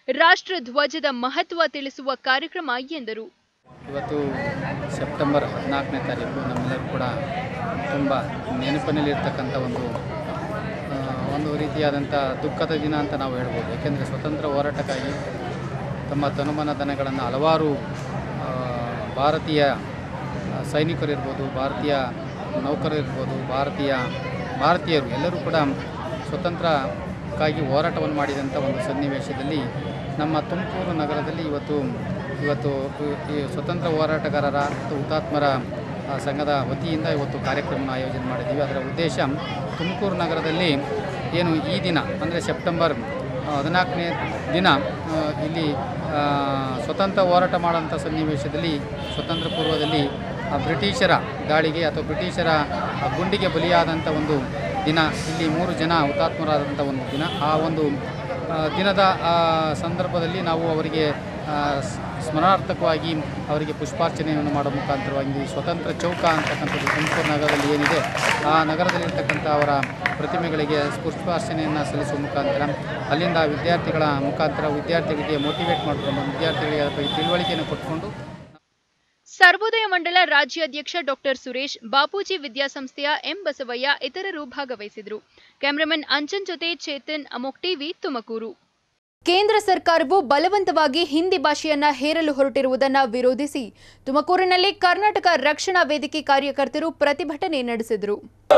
ರಾಷ್ಟ್ರ ಧ್ವಜದ ಮಹತ್ವ ತಿಳಿಸುವ ಕಾರ್ಯಕ್ರಮ ಎಂದರು ಇವತ್ತು ಸೆಪ್ಟೆಂಬರ್ ಹದಿನಾಲ್ಕನೇ ತಾರೀಕು ನಮ್ಮೆಲ್ಲರೂ ಕೂಡ ತುಂಬ ನೆನಪಿನಲ್ಲಿರ್ತಕ್ಕಂಥ ಒಂದು ಆ, ಒಂದು ರೀತಿಯಾದಂಥ ದುಃಖದ ದಿನ ಅಂತ ನಾವು ಹೇಳ್ಬೋದು ಏಕೆಂದರೆ ಸ್ವತಂತ್ರ ಹೋರಾಟಕ್ಕಾಗಿ ತಮ್ಮ ತನುಮನ ದನಗಳನ್ನು ಹಲವಾರು ಆ, ಭಾರತೀಯ ಆ, ಸೈನಿಕರಿರ್ಬೋದು ಭಾರತೀಯ ನೌಕರರಿರ್ಬೋದು ಭಾರತೀಯ ಭಾರತೀಯರು ಎಲ್ಲರೂ ಕೂಡ ಸ್ವತಂತ್ರಕ್ಕಾಗಿ ಹೋರಾಟವನ್ನು ಮಾಡಿದಂಥ ಒಂದು ಸನ್ನಿವೇಶದಲ್ಲಿ ನಮ್ಮ ತುಮಕೂರು ನಗರದಲ್ಲಿ ಇವತ್ತು ಇವತ್ತು ಈ ಸ್ವತಂತ್ರ ಹೋರಾಟಗಾರರ ಮತ್ತು ಹುತಾತ್ಮರ ಆ, ಸಂಘದ ವತಿಯಿಂದ ಇವತ್ತು ಕಾರ್ಯಕ್ರಮ ಆಯೋಜನೆ ಮಾಡಿದ್ದೀವಿ ಅದರ ಉದ್ದೇಶ ತುಮಕೂರು ನಗರದಲ್ಲಿ ಏನು ಈ ದಿನ ಅಂದರೆ ಸೆಪ್ಟೆಂಬರ್ ಆ, ಹದಿನಾಲ್ಕನೇ ದಿನ ಆ, ಇಲ್ಲಿ ಆ, ಸ್ವತಂತ್ರ ಹೋರಾಟ ಮಾಡೋಂಥ ಸನ್ನಿವೇಶದಲ್ಲಿ ಸ್ವತಂತ್ರ ಪೂರ್ವದಲ್ಲಿ ಆ, ಬ್ರಿಟಿಷರ ದಾಳಿಗೆ ಅಥವಾ ಬ್ರಿಟಿಷರ ಆ, ಗುಂಡಿಗೆ ಬಲಿಯಾದಂಥ ಒಂದು ದಿನ ಇಲ್ಲಿ ಮೂರು ಜನ ಹುತಾತ್ಮರಾದಂಥ ಒಂದು ದಿನ ಆ ಒಂದು ಆ, ದಿನದ ಆ, ಸಂದರ್ಭದಲ್ಲಿ ನಾವು ಅವರಿಗೆ ಆ, ಸ್- ಸ್ಮರಣಾರ್ಥಕವಾಗಿ ಅವರಿಗೆ ಪುಷ್ಪಾರ್ಚನೆಯನ್ನು ಮಾಡೋ ಮುಖಾಂತರವಾಗಿ ಈ ಸ್ವತಂತ್ರ ಚೌಕ ಅಂತಕ್ಕಂಥದ್ದು ತುಮಕೂರು ನಗರದಲ್ಲಿ ಏನಿದೆ ಆ ನಗರದಲ್ಲಿರ್ತಕ್ಕಂಥ ಅವರ ಪ್ರತಿಮೆಗಳಿಗೆ ಪುಷ್ಪಾರ್ಚನೆಯನ್ನು ಸಲ್ಲಿಸುವ ಮುಖಾಂತರ ಅಲ್ಲಿಂದ ವಿದ್ಯಾರ್ಥಿಗಳ ಮುಖಾಂತರ ವಿದ್ಯಾರ್ಥಿಗಳಿಗೆ ಮೋಟಿವೇಟ್ ಮಾಡಿಕೊಂಡು ವಿದ್ಯಾರ್ಥಿಗಳಿಗೆ ಅದರ ಬಗ್ಗೆ ತಿಳುವಳಿಕೆಯನ್ನು ಕೊಟ್ಕೊಂಡು ಸರ್ವೋದಯ ಮಂಡಲ ರಾಜ್ಯಾಧ್ಯಕ್ಷ ಡಾಕ್ಟರ್ ಸುರೇಶ್ ಬಾಪೂಜಿ ವಿದ್ಯಾಸಂಸ್ಥೆಯ ಎಂ ಬಸವಯ್ಯ ಇತರರು ಭಾಗವಹಿಸಿದರು ಕ್ಯಾಮರಾಮನ್ ಅಂಜನ್ ಜೊತೆ ಚೇತನ್ ಅಮೋಕ್ ಟಿವಿ ತುಮಕೂರು ಕೇಂದ್ರ ಸರ್ಕಾರವು ಬಲವಂತವಾಗಿ ಹಿಂದಿ ಭಾಷೆಯನ್ನ ಹೇರಲು ಹೊರಟಿರುವುದನ್ನ ವಿರೋಧಿಸಿ ತುಮಕೂರಿನಲ್ಲಿ ಕರ್ನಾಟಕ ರಕ್ಷಣಾ ವೇದಿಕೆ ಕಾರ್ಯಕರ್ತರು ಪ್ರತಿಭಟನೆ ನಡೆಸಿದರು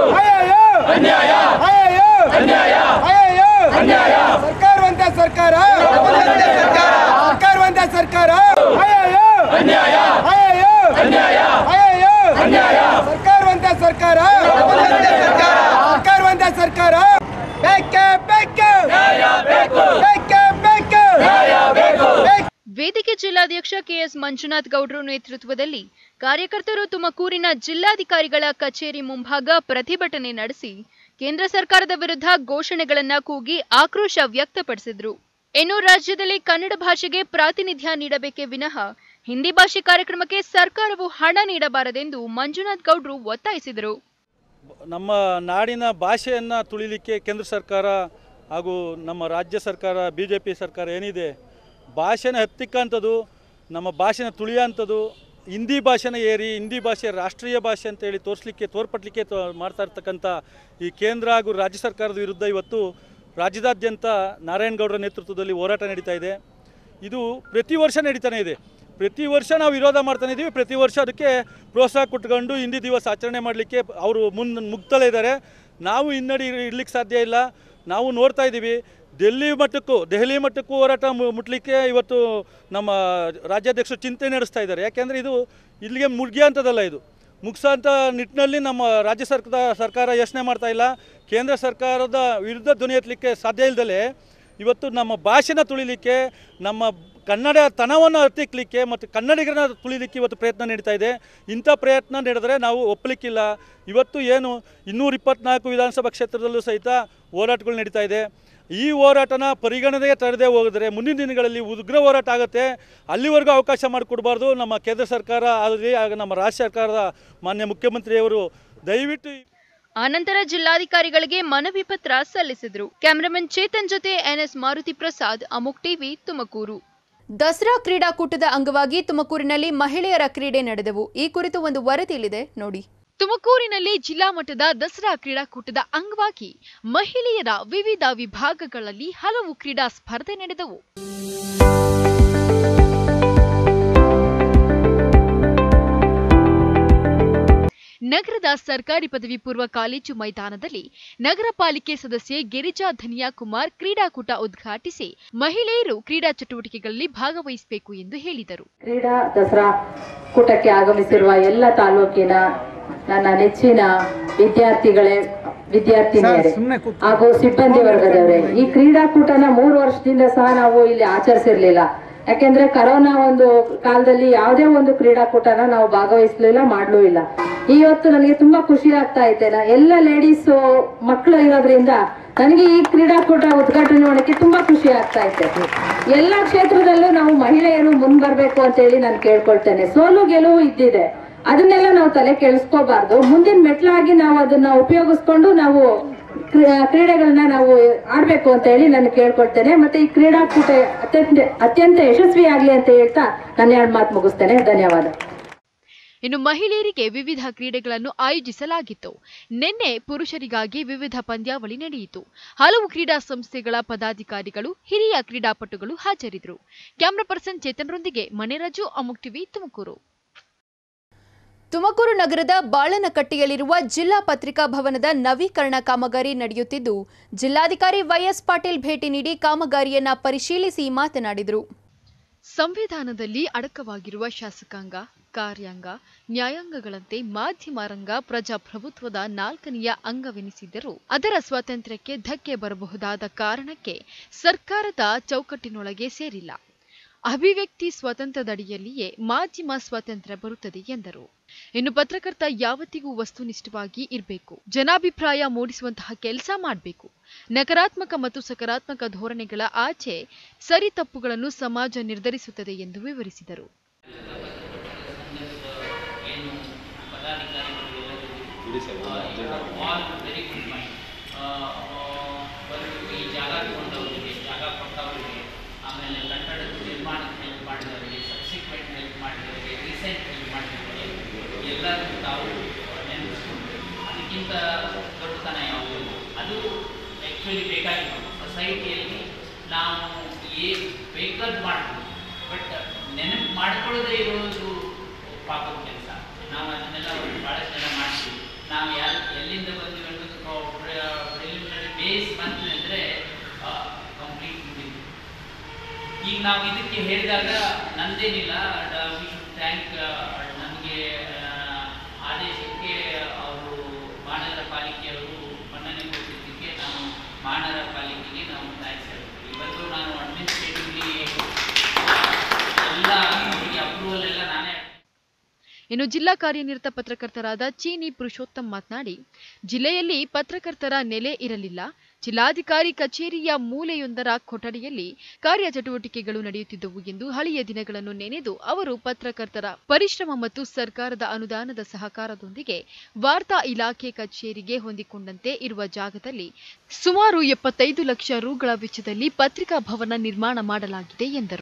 ಸರ್ಕಾರವಂತ ಸರ್ಕಾರ ಸರ್ಕಾರವಂತ ಸರ್ಕಾರ ಸರ್ಕಾರವಂತ ಸರ್ಕಾರ ಸರ್ಕಾರವಂತ ಸರ್ಕಾರ ಬೇಕೇ ಬೇಕು ಬೇಕೇ ಬೇಕು ವೇದಿಕೆ ಜಿಲ್ಲಾಧ್ಯಕ್ಷ ಕೆಎಸ್ ಮಂಜುನಾಥ್ ಗೌಡ್ರು ನೇತೃತ್ವದಲ್ಲಿ ಕಾರ್ಯಕರ್ತರು ತುಮಕೂರಿನ ಜಿಲ್ಲಾಧಿಕಾರಿಗಳ ಕಚೇರಿ ಮುಂಭಾಗ ಪ್ರತಿಭಟನೆ ನಡೆಸಿ ಕೇಂದ್ರ ಸರ್ಕಾರದ ವಿರುದ್ಧ ಘೋಷಣೆಗಳನ್ನ ಕೂಗಿ ಆಕ್ರೋಶ ವ್ಯಕ್ತಪಡಿಸಿದ್ರು ಇನ್ನು ರಾಜ್ಯದಲ್ಲಿ ಕನ್ನಡ ಭಾಷೆಗೆ ಪ್ರಾತಿನಿಧ್ಯ ನೀಡಬೇಕೇ ವಿನಃ ಹಿಂದಿ ಭಾಷೆ ಕಾರ್ಯಕ್ರಮಕ್ಕೆ ಸರ್ಕಾರವು ಹಣ ನೀಡಬಾರದೆಂದು ಮಂಜುನಾಥ್ ಗೌಡ್ರು ಒತ್ತಾಯಿಸಿದರು ನಮ್ಮ ನಾಡಿನ ಭಾಷೆಯನ್ನು ತುಳಿಲಿಕ್ಕೆ ಕೇಂದ್ರ ಸರ್ಕಾರ ಹಾಗೂ ನಮ್ಮ ರಾಜ್ಯ ಸರ್ಕಾರ ಬಿ ಜೆ ಪಿ ಸರ್ಕಾರ ಏನಿದೆ ಭಾಷೆನ ಹತ್ತಿಕ್ಕಂಥದ್ದು ನಮ್ಮ ಭಾಷೆನ ತುಳಿಯೋಂಥದ್ದು ಹಿಂದಿ ಭಾಷೆನ ಏರಿ ಹಿಂದಿ ಭಾಷೆ ರಾಷ್ಟ್ರೀಯ ಭಾಷೆ ಅಂತೇಳಿ ತೋರಿಸ್ಲಿಕ್ಕೆ ತೋರ್ಪಟ್ಲಿಕ್ಕೆ ತೋ ಮಾಡ್ತಾ ಇರ್ತಕ್ಕಂಥ ಈ ಕೇಂದ್ರ ಹಾಗೂ ರಾಜ್ಯ ಸರ್ಕಾರದ ವಿರುದ್ಧ ಇವತ್ತು ರಾಜ್ಯದಾದ್ಯಂತ ನಾರಾಯಣಗೌಡರ ನೇತೃತ್ವದಲ್ಲಿ ಹೋರಾಟ ನಡೀತಾ ಇದೆ ಇದು ಪ್ರತಿ ವರ್ಷ ನಡೀತಾನೆ ಇದೆ ಪ್ರತಿ ವರ್ಷ ನಾವು ವಿರೋಧ ಮಾಡ್ತಾನೆ ಇದ್ದೀವಿ ಪ್ರತಿ ವರ್ಷ ಅದಕ್ಕೆ ಪ್ರೋತ್ಸಾಹ ಕೊಟ್ಕೊಂಡು ಹಿಂದಿ ದಿವಸ ಆಚರಣೆ ಮಾಡಲಿಕ್ಕೆ ಅವರು ಮುನ್ ಮುಗ್ತಲೇ ಇದ್ದಾರೆ ನಾವು ಹಿನ್ನಡಿ ಇಡ್ಲಿಕ್ಕೆ ಸಾಧ್ಯ ಇಲ್ಲ ನಾವು ನೋಡ್ತಾ ಇದ್ದೀವಿ ಡೆಲ್ಲಿ ಮಟ್ಟಕ್ಕೂ ದೆಹಲಿ ಮಟ್ಟಕ್ಕೂ ಹೋರಾಟ ಮು- ಮುಟ್ಲಿಕ್ಕೆ ಇವತ್ತು ನಮ್ಮ ರಾಜ್ಯಾಧ್ಯಕ್ಷರು ಚಿಂತೆ ನಡೆಸ್ತಾ ಇದ್ದಾರೆ ಯಾಕೆಂದರೆ ಇದು ಇಲ್ಲಿಗೆ ಮುಗಿಯೋಂಥದ್ದಲ್ಲ ಇದು ಮುಗಿಸೋಂಥ ನಿಟ್ಟಿನಲ್ಲಿ ನಮ್ಮ ರಾಜ್ಯ ಸರ್ಕಾರ ಸರ್ಕಾರ ಯೋಚನೆ ಮಾಡ್ತಾ ಇಲ್ಲ ಕೇಂದ್ರ ಸರ್ಕಾರದ ವಿರುದ್ಧ ಧ್ವನಿ ಎತ್ತಲಿಕ್ಕೆ ಸಾಧ್ಯ ಇಲ್ದಲೇ ಇವತ್ತು ನಮ್ಮ ಭಾಷೆನ ತುಳಿಲಿಕ್ಕೆ ನಮ್ಮ ಕನ್ನಡ ತನವನ್ನು ಹತ್ತಿಕ್ಲಿಕ್ಕೆ ಮತ್ತು ಕನ್ನಡಿಗರನ್ನ ತುಳಿಲಿಕ್ಕೆ ಇವತ್ತು ಪ್ರಯತ್ನ ನಡೀತಾ ಇದೆ ಇಂಥ ಪ್ರಯತ್ನ ನಡೆದರೆ ನಾವು ಒಪ್ಪಲಿಕ್ಕಿಲ್ಲ ಇವತ್ತು ಏನು ಇನ್ನೂರ ಇಪ್ಪತ್ನಾಲ್ಕು ವಿಧಾನಸಭಾ ಕ್ಷೇತ್ರದಲ್ಲೂ ಸಹಿತ ಹೋರಾಟಗಳು ನಡೀತಾ ಇದೆ ಈ ಹೋರಾಟನ ಪರಿಗಣನೆಗೆ ತರದೇ ಹೋಗಿದ್ರೆ ಮುಂದಿನ ದಿನಗಳಲ್ಲಿ ಉಗ್ರ ಹೋರಾಟ ಆಗುತ್ತೆ ಅಲ್ಲಿವರೆಗೂ ಅವಕಾಶ ಮಾಡಿಕೊಡ್ಬಾರ್ದು ನಮ್ಮ ಕೇಂದ್ರ ಸರ್ಕಾರ ಆಗಲಿ ಆಗ ನಮ್ಮ ರಾಜ್ಯ ಸರ್ಕಾರದ ಮಾನ್ಯ ಮುಖ್ಯಮಂತ್ರಿಯವರು ದಯವಿಟ್ಟು ಈ- ಆನಂತರ ಜಿಲ್ಲಾಧಿಕಾರಿಗಳಿಗೆ ಮನವಿ ಪತ್ರ ಸಲ್ಲಿಸಿದ್ರು ಕ್ಯಾಮರಾಮನ್ ಚೇತನ್ ಜೊತೆ ಎನ್ಎಸ್ ಮಾರುತಿ ಪ್ರಸಾದ್ ಅಮುಕ್ ಟಿವಿ ತುಮಕೂರು ದಸರಾ ಕ್ರೀಡಾಕೂಟದ ಅಂಗವಾಗಿ ತುಮಕೂರಿನಲ್ಲಿ ಮಹಿಳೆಯರ ಕ್ರೀಡೆ ನಡೆದವು ಈ ಕುರಿತು ಒಂದು ವರದಿ ಇಲ್ಲಿದೆ ನೋಡಿ ತುಮಕೂರಿನಲ್ಲಿ ಜಿಲ್ಲಾ ಮಟ್ಟದ ದಸರಾ ಕ್ರೀಡಾಕೂಟದ ಅಂಗವಾಗಿ ಮಹಿಳೆಯರ ವಿವಿಧ ವಿಭಾಗಗಳಲ್ಲಿ ಹಲವು ಕ್ರೀಡಾ ಸ್ಪರ್ಧೆ ನಡೆದವು ನಗರದ ಸರ್ಕಾರಿ ಪದವಿ ಪೂರ್ವ ಕಾಲೇಜು ಮೈದಾನದಲ್ಲಿ ನಗರ ಪಾಲಿಕೆ ಸದಸ್ಯೆ ಗಿರಿಜಾ ಧನಿಯಾ ಕುಮಾರ್ ಕ್ರೀಡಾಕೂಟ ಉದ್ಘಾಟಿಸಿ ಮಹಿಳೆಯರು ಕ್ರೀಡಾ ಚಟುವಟಿಕೆಗಳಲ್ಲಿ ಭಾಗವಹಿಸಬೇಕು ಎಂದು ಹೇಳಿದರು ಕ್ರೀಡಾ ದಸರಾ ಕೂಟಕ್ಕೆ ಆಗಮಿಸಿರುವ ಎಲ್ಲ ತಾಲೂಕಿನ ನನ್ನ ನೆಚ್ಚಿನ ವಿದ್ಯಾರ್ಥಿಗಳೇ ವಿದ್ಯಾರ್ಥಿನಿಯರೇ ಹಾಗೂ ಸಿಬ್ಬಂದಿ ವರ್ಗದವರೇ ಈ ಕ್ರೀಡಾಕೂಟನ ಮೂರು ವರ್ಷದಿಂದ ಸಹ ನಾವು ಇಲ್ಲಿ ಆಚರಿಸಿರ್ಲಿಲ್ಲ ಯಾಕೆಂದ್ರೆ ಕರೋನಾ ಒಂದು ಕಾಲದಲ್ಲಿ ಯಾವುದೇ ಒಂದು ಕ್ರೀಡಾಕೂಟನ ನಾವು ಭಾಗವಹಿಸ್ಲಿಲ್ಲ ಮಾಡ್ಲೂ ಇಲ್ಲ ಇವತ್ತು ನನಗೆ ತುಂಬಾ ಖುಷಿ ಆಗ್ತಾ ಐತೆ ನಾ ಎಲ್ಲ ಲೇಡೀಸ್ ಮಕ್ಕಳು ಇರೋದ್ರಿಂದ ನನಗೆ ಈ ಕ್ರೀಡಾಕೂಟ ಉದ್ಘಾಟನೆ ಮಾಡೋಕ್ಕೆ ತುಂಬಾ ಖುಷಿ ಆಗ್ತಾ ಐತೆ ಎಲ್ಲಾ ಕ್ಷೇತ್ರದಲ್ಲೂ ನಾವು ಮಹಿಳೆಯರು ಮುಂದ್ ಬರ್ಬೇಕು ಅಂತ ಹೇಳಿ ನಾನು ಕೇಳ್ಕೊಳ್ತೇನೆ ಸೋಲು ಗೆಲುವು ಇದ್ದಿದೆ ಅದನ್ನೆಲ್ಲ ನಾವು ತಲೆ ಕೆಡಿಸ್ಕೋಬಾರ್ದು ಮುಂದಿನ ಮೆಟ್ಲಾಗಿ ನಾವು ಅದನ್ನ ಉಪಯೋಗಿಸ್ಕೊಂಡು ನಾವು ಕ್ರೀ- ಕ್ರೀಡೆಗಳನ್ನ ನಾವು ಆಡ್ಬೇಕು ಅಂತ ಹೇಳಿ ನಾನು ಕೇಳ್ಕೊಳ್ತೇನೆ ಮತ್ತೆ ಈ ಕ್ರೀಡಾಕೂಟ ಅತ್ಯಂತ ಅತ್ಯಂತ ಯಶಸ್ವಿಯಾಗ್ಲಿ ಅಂತ ಹೇಳ್ತಾ ನಾನು ಎರಡು ಮಾತು ಮುಗಿಸ್ತೇನೆ ಧನ್ಯವಾದ ಇನ್ನು ಮಹಿಳೆಯರಿಗೆ ವಿವಿಧ ಕ್ರೀಡೆಗಳನ್ನು ಆಯೋಜಿಸಲಾಗಿತ್ತು ನಿನ್ನೆ ಪುರುಷರಿಗಾಗಿ ವಿವಿಧ ಪಂದ್ಯಾವಳಿ ನಡೆಯಿತು ಹಲವು ಕ್ರೀಡಾ ಸಂಸ್ಥೆಗಳ ಪದಾಧಿಕಾರಿಗಳು ಹಿರಿಯ ಕ್ರೀಡಾಪಟುಗಳು ಹಾಜರಿದ್ದರು ಕ್ಯಾಮರಾ ಪರ್ಸನ್ ಚೇತನ್ರೊಂದಿಗೆ ಮಣಿರಾಜು ಅಮುಕ್ ಟಿವಿ ತುಮಕೂರು ತುಮಕೂರು ನಗರದ ಬಾಳನಕಟ್ಟೆಯಲ್ಲಿರುವ ಜಿಲ್ಲಾ ಪತ್ರಿಕಾ ಭವನದ ನವೀಕರಣ ಕಾಮಗಾರಿ ನಡೆಯುತ್ತಿದ್ದು ಜಿಲ್ಲಾಧಿಕಾರಿ ವೈಎಸ್ ಪಾಟೀಲ್ ಭೇಟಿ ನೀಡಿ ಕಾಮಗಾರಿಯನ್ನ ಪರಿಶೀಲಿಸಿ ಮಾತನಾಡಿದರು ಸಂವಿಧಾನದಲ್ಲಿ ಅಡಕವಾಗಿರುವ ಶಾಸಕಾಂಗ ಕಾರ್ಯಾಂಗ ನ್ಯಾಯಾಂಗಗಳಂತೆ ಮಾಧ್ಯಮ ರಂಗ ಪ್ರಜಾಪ್ರಭುತ್ವದ ನಾಲ್ಕನೆಯ ಅಂಗವೆನಿಸಿದ್ದರೂ ಅದರ ಸ್ವಾತಂತ್ರ್ಯಕ್ಕೆ ಧಕ್ಕೆ ಬರಬಹುದಾದ ಕಾರಣಕ್ಕೆ ಸರ್ಕಾರದ ಚೌಕಟ್ಟಿನೊಳಗೆ ಸೇರಿಲ್ಲ ಅಭಿವ್ಯಕ್ತಿ ಸ್ವಾತಂತ್ರ್ಯದಡಿಯಲ್ಲಿಯೇ ಮಾಧ್ಯಮ ಸ್ವಾತಂತ್ರ್ಯ ಬರುತ್ತದೆ ಎಂದರು ಇನ್ನು ಪತ್ರಕರ್ತ ಯಾವತ್ತಿಗೂ ವಸ್ತುನಿಷ್ಠವಾಗಿ ಇರಬೇಕು ಜನಾಭಿಪ್ರಾಯ ಮೂಡಿಸುವಂತಹ ಕೆಲಸ ಮಾಡಬೇಕು ನಕಾರಾತ್ಮಕ ಮತ್ತು ಸಕಾರಾತ್ಮಕ ಧೋರಣೆಗಳ ಆಚೆ ಸರಿ ತಪ್ಪುಗಳನ್ನು ಸಮಾಜ ನಿರ್ಧರಿಸುತ್ತದೆ ಎಂದು ವಿವರಿಸಿದರು ಈ ಜಾಗ ತಗೊಂಡವರಿಗೆ ಜಾಗ ಕೊಟ್ಟವರಿಗೆ ಆಮೇಲೆ ಕಟ್ಟಡದ ನಿರ್ಮಾಣಕ್ಕೆ ಹೆಲ್ಪ್ ಮಾಡಿದವರಿಗೆ ಸಬ್ಸಿಕ್ವೆಂಟ್ ಹೆಲ್ಪ್ ಮಾಡಿದವರಿಗೆ ರೀಸೆಂಟ್ ಹೆಲ್ಪ್ ಮಾಡಿದವರಿಗೆ ಎಲ್ಲರಿಗೂ ತಾವು ನೆನಪಿಸ್ಕೊಂಡು ಅದಕ್ಕಿಂತ ದೊಡ್ಡತನ ಯಾವುದು ಇಲ್ಲ. ಅದು ಆ್ಯಕ್ಚುಲಿ ಬೇಕಾಗಿಲ್ಲ ಸೊಸೈಟಿಯಲ್ಲಿ ನಾವು ಏ ಬೇಕಾದ್ ಮಾಡ್ತೀವಿ ಬಟ್ ನೆನಪು ಮಾಡ್ಕೊಳ್ಳೋದೇ ಇರೋದು ಪಾಪದ ಕೆಲಸ ನಾವು ಅದನ್ನೆಲ್ಲ ಭಾಳಷ್ಟು ಜನ ಮಾಡ್ತೀವಿ ನಾವು ಯಾರು ಎಲ್ಲಿಂದ ಬಂದಿವಿ ಅನ್ನೋದು ಪ್ರಿಲಿಮಿನರಿ ಬೇಸ್ ಬಂತು ಅಂದರೆ ಕಂಪ್ಲೀಟ್ ಮುಗಿದು ಈಗ ನಾವು ಇದಕ್ಕೆ ಹೇಳಿದಾಗ ನಂದೇನಿಲ್ಲ ವಿ ಶುಡ್ ಥ್ಯಾಂಕ್ ನಮಗೆ ಆದೇಶಕ್ಕೆ ಅವರು ಮಹಾನಗರ ಪಾಲಿಕೆಯವರು ಮನ್ನಣೆ ಕೊಟ್ಟಿದ್ದಕ್ಕೆ ನಾವು ಮಹಾನಗರ ಪಾಲಿಕೆಗೆ ನಾವು ಥ್ಯಾಂಕ್ಸ್ ಹೇಳ್ತೀವಿ ಇವತ್ತು ನಾನು ಅಡ್ಮಿನಿಸ್ಟ್ರೇಟಿವ್ಲಿ ಎಲ್ಲ ಅವರಿಗೆ ಅಪ್ರೂವಲ್ ಎಲ್ಲ ನಾನೇ ಇನ್ನು ಜಿಲ್ಲಾ ಕಾರ್ಯನಿರತ ಪತ್ರಕರ್ತರಾದ ಚೀನಿ ಪುರುಷೋತ್ತಮ್ ಮಾತನಾಡಿ ಜಿಲ್ಲೆಯಲ್ಲಿ ಪತ್ರಕರ್ತರ ನೆಲೆ ಇರಲಿಲ್ಲ ಜಿಲ್ಲಾಧಿಕಾರಿ ಕಚೇರಿಯ ಮೂಲೆಯೊಂದರ ಕೊಠಡಿಯಲ್ಲಿ ಕಾರ್ಯಚಟುವಟಿಕೆಗಳು ನಡೆಯುತ್ತಿದ್ದವು ಎಂದು ಹಳೆಯ ದಿನಗಳನ್ನು ನೆನೆದು ಅವರು ಪತ್ರಕರ್ತರ ಪರಿಶ್ರಮ ಮತ್ತು ಸರ್ಕಾರದ ಅನುದಾನದ ಸಹಕಾರದೊಂದಿಗೆ ವಾರ್ತಾ ಇಲಾಖೆ ಕಚೇರಿಗೆ ಹೊಂದಿಕೊಂಡಂತೆ ಇರುವ ಜಾಗದಲ್ಲಿ ಸುಮಾರು ಎಪ್ಪತ್ತೈದು ಲಕ್ಷ ರುಗಳ ವೆಚ್ಚದಲ್ಲಿ ಪತ್ರಿಕಾ ಭವನ ನಿರ್ಮಾಣ ಮಾಡಲಾಗಿದೆ ಎಂದರು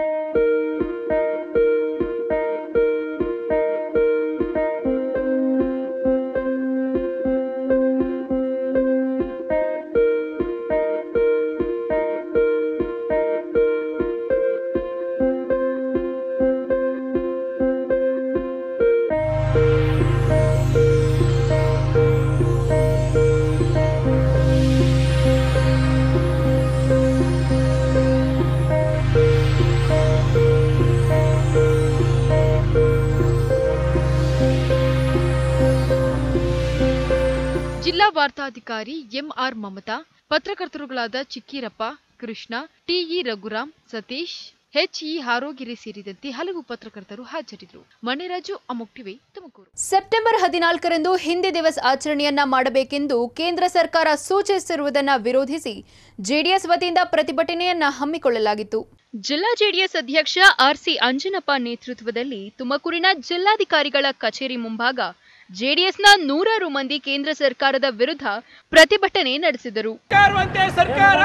ಜಿಲ್ಲಾ ವಾರ್ತಾಧಿಕಾರಿ ಎಂಆರ್ ಮಮತಾ ಪತ್ರಕರ್ತರುಗಳಾದ ಚಿಕ್ಕೀರಪ್ಪ ಕೃಷ್ಣ ಟಿಇ ರಘುರಾಮ್ ಸತೀಶ್ ಎಚ್ಇ ಹಾರೋಗಿರಿ ಸೇರಿದಂತೆ ಹಲವು ಪತ್ರಕರ್ತರು ಹಾಜರಿದ್ದರು ಮಣಿರಾಜು ಅಮುಕ್ ಟಿವಿ ತುಮಕೂರು ಸೆಪ್ಟೆಂಬರ್ ಹದಿನಾಲ್ಕರಂದು ಹಿಂದಿ ದಿವಸ್ ಆಚರಣೆಯನ್ನ ಮಾಡಬೇಕೆಂದು ಕೇಂದ್ರ ಸರ್ಕಾರ ಸೂಚಿಸಿರುವುದನ್ನು ವಿರೋಧಿಸಿ ಜೆಡಿಎಸ್ ವತಿಯಿಂದ ಪ್ರತಿಭಟನೆಯನ್ನ ಹಮ್ಮಿಕೊಳ್ಳಲಾಗಿತ್ತು ಜಿಲ್ಲಾ ಜೆಡಿಎಸ್ ಅಧ್ಯಕ್ಷ ಆರ್ಸಿ ಅಂಜನಪ್ಪ ನೇತೃತ್ವದಲ್ಲಿ ತುಮಕೂರಿನ ಜಿಲ್ಲಾಧಿಕಾರಿಗಳ ಕಚೇರಿ ಮುಂಭಾಗ ಜೆಡಿಎಸ್ನ ನೂರಾರು ಮಂದಿ ಕೇಂದ್ರ ಸರ್ಕಾರದ ವಿರುದ್ಧ ಪ್ರತಿಭಟನೆ ನಡೆಸಿದರು ಸರ್ಕಾರ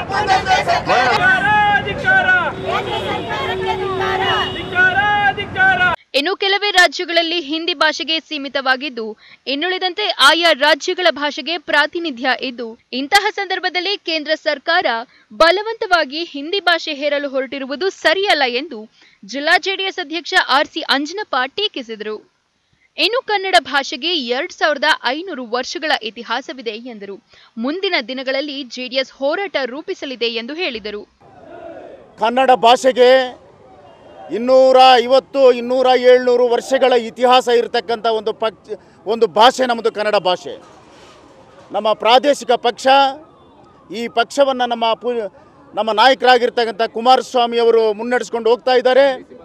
ಇನ್ನು ಕೆಲವೇ ರಾಜ್ಯಗಳಲ್ಲಿ ಹಿಂದಿ ಭಾಷೆಗೆ ಸೀಮಿತವಾಗಿದ್ದು ಇನ್ನುಳಿದಂತೆ ಆಯಾ ರಾಜ್ಯಗಳ ಭಾಷೆಗೆ ಪ್ರಾತಿನಿಧ್ಯ ಇದ್ದು ಇಂತಹ ಸಂದರ್ಭದಲ್ಲಿ ಕೇಂದ್ರ ಸರ್ಕಾರ ಬಲವಂತವಾಗಿ ಹಿಂದಿ ಭಾಷೆ ಹೇರಲು ಹೊರಟಿರುವುದು ಸರಿಯಲ್ಲ ಎಂದು ಜಿಲ್ಲಾ ಜೆಡಿಎಸ್ ಅಧ್ಯಕ್ಷ ಆರ್ಸಿ ಅಂಜನಪ್ಪ ಟೀಕಿಸಿದರು ಇನ್ನು ಕನ್ನಡ ಭಾಷೆಗೆ ಎರಡ್ ಸಾವಿರದ ಐನೂರು ವರ್ಷಗಳ ಇತಿಹಾಸವಿದೆ ಎಂದರು ಮುಂದಿನ ದಿನಗಳಲ್ಲಿ ಜೆಡಿಎಸ್ ಹೋರಾಟ ರೂಪಿಸಲಿದೆ ಎಂದು ಹೇಳಿದರು ಕನ್ನಡ ಭಾಷೆಗೆ ಇನ್ನೂರ ಐವತ್ತು ಇನ್ನೂರ ಏಳ್ನೂರು ವರ್ಷಗಳ ಇತಿಹಾಸ ಇರತಕ್ಕಂಥ ಒಂದು ಪಕ್ಷ ಒಂದು ಭಾಷೆ ನಮ್ಮದು ಕನ್ನಡ ಭಾಷೆ ನಮ್ಮ ಪ್ರಾದೇಶಿಕ ಪಕ್ಷ ಈ ಪಕ್ಷವನ್ನು ನಮ್ಮ ಪೂ ನಮ್ಮ ನಾಯಕರಾಗಿರ್ತಕ್ಕಂಥ ಕುಮಾರಸ್ವಾಮಿ ಅವರು ಮುನ್ನಡೆಸ್ಕೊಂಡು ಹೋಗ್ತಾ ಇದ್ದಾರೆ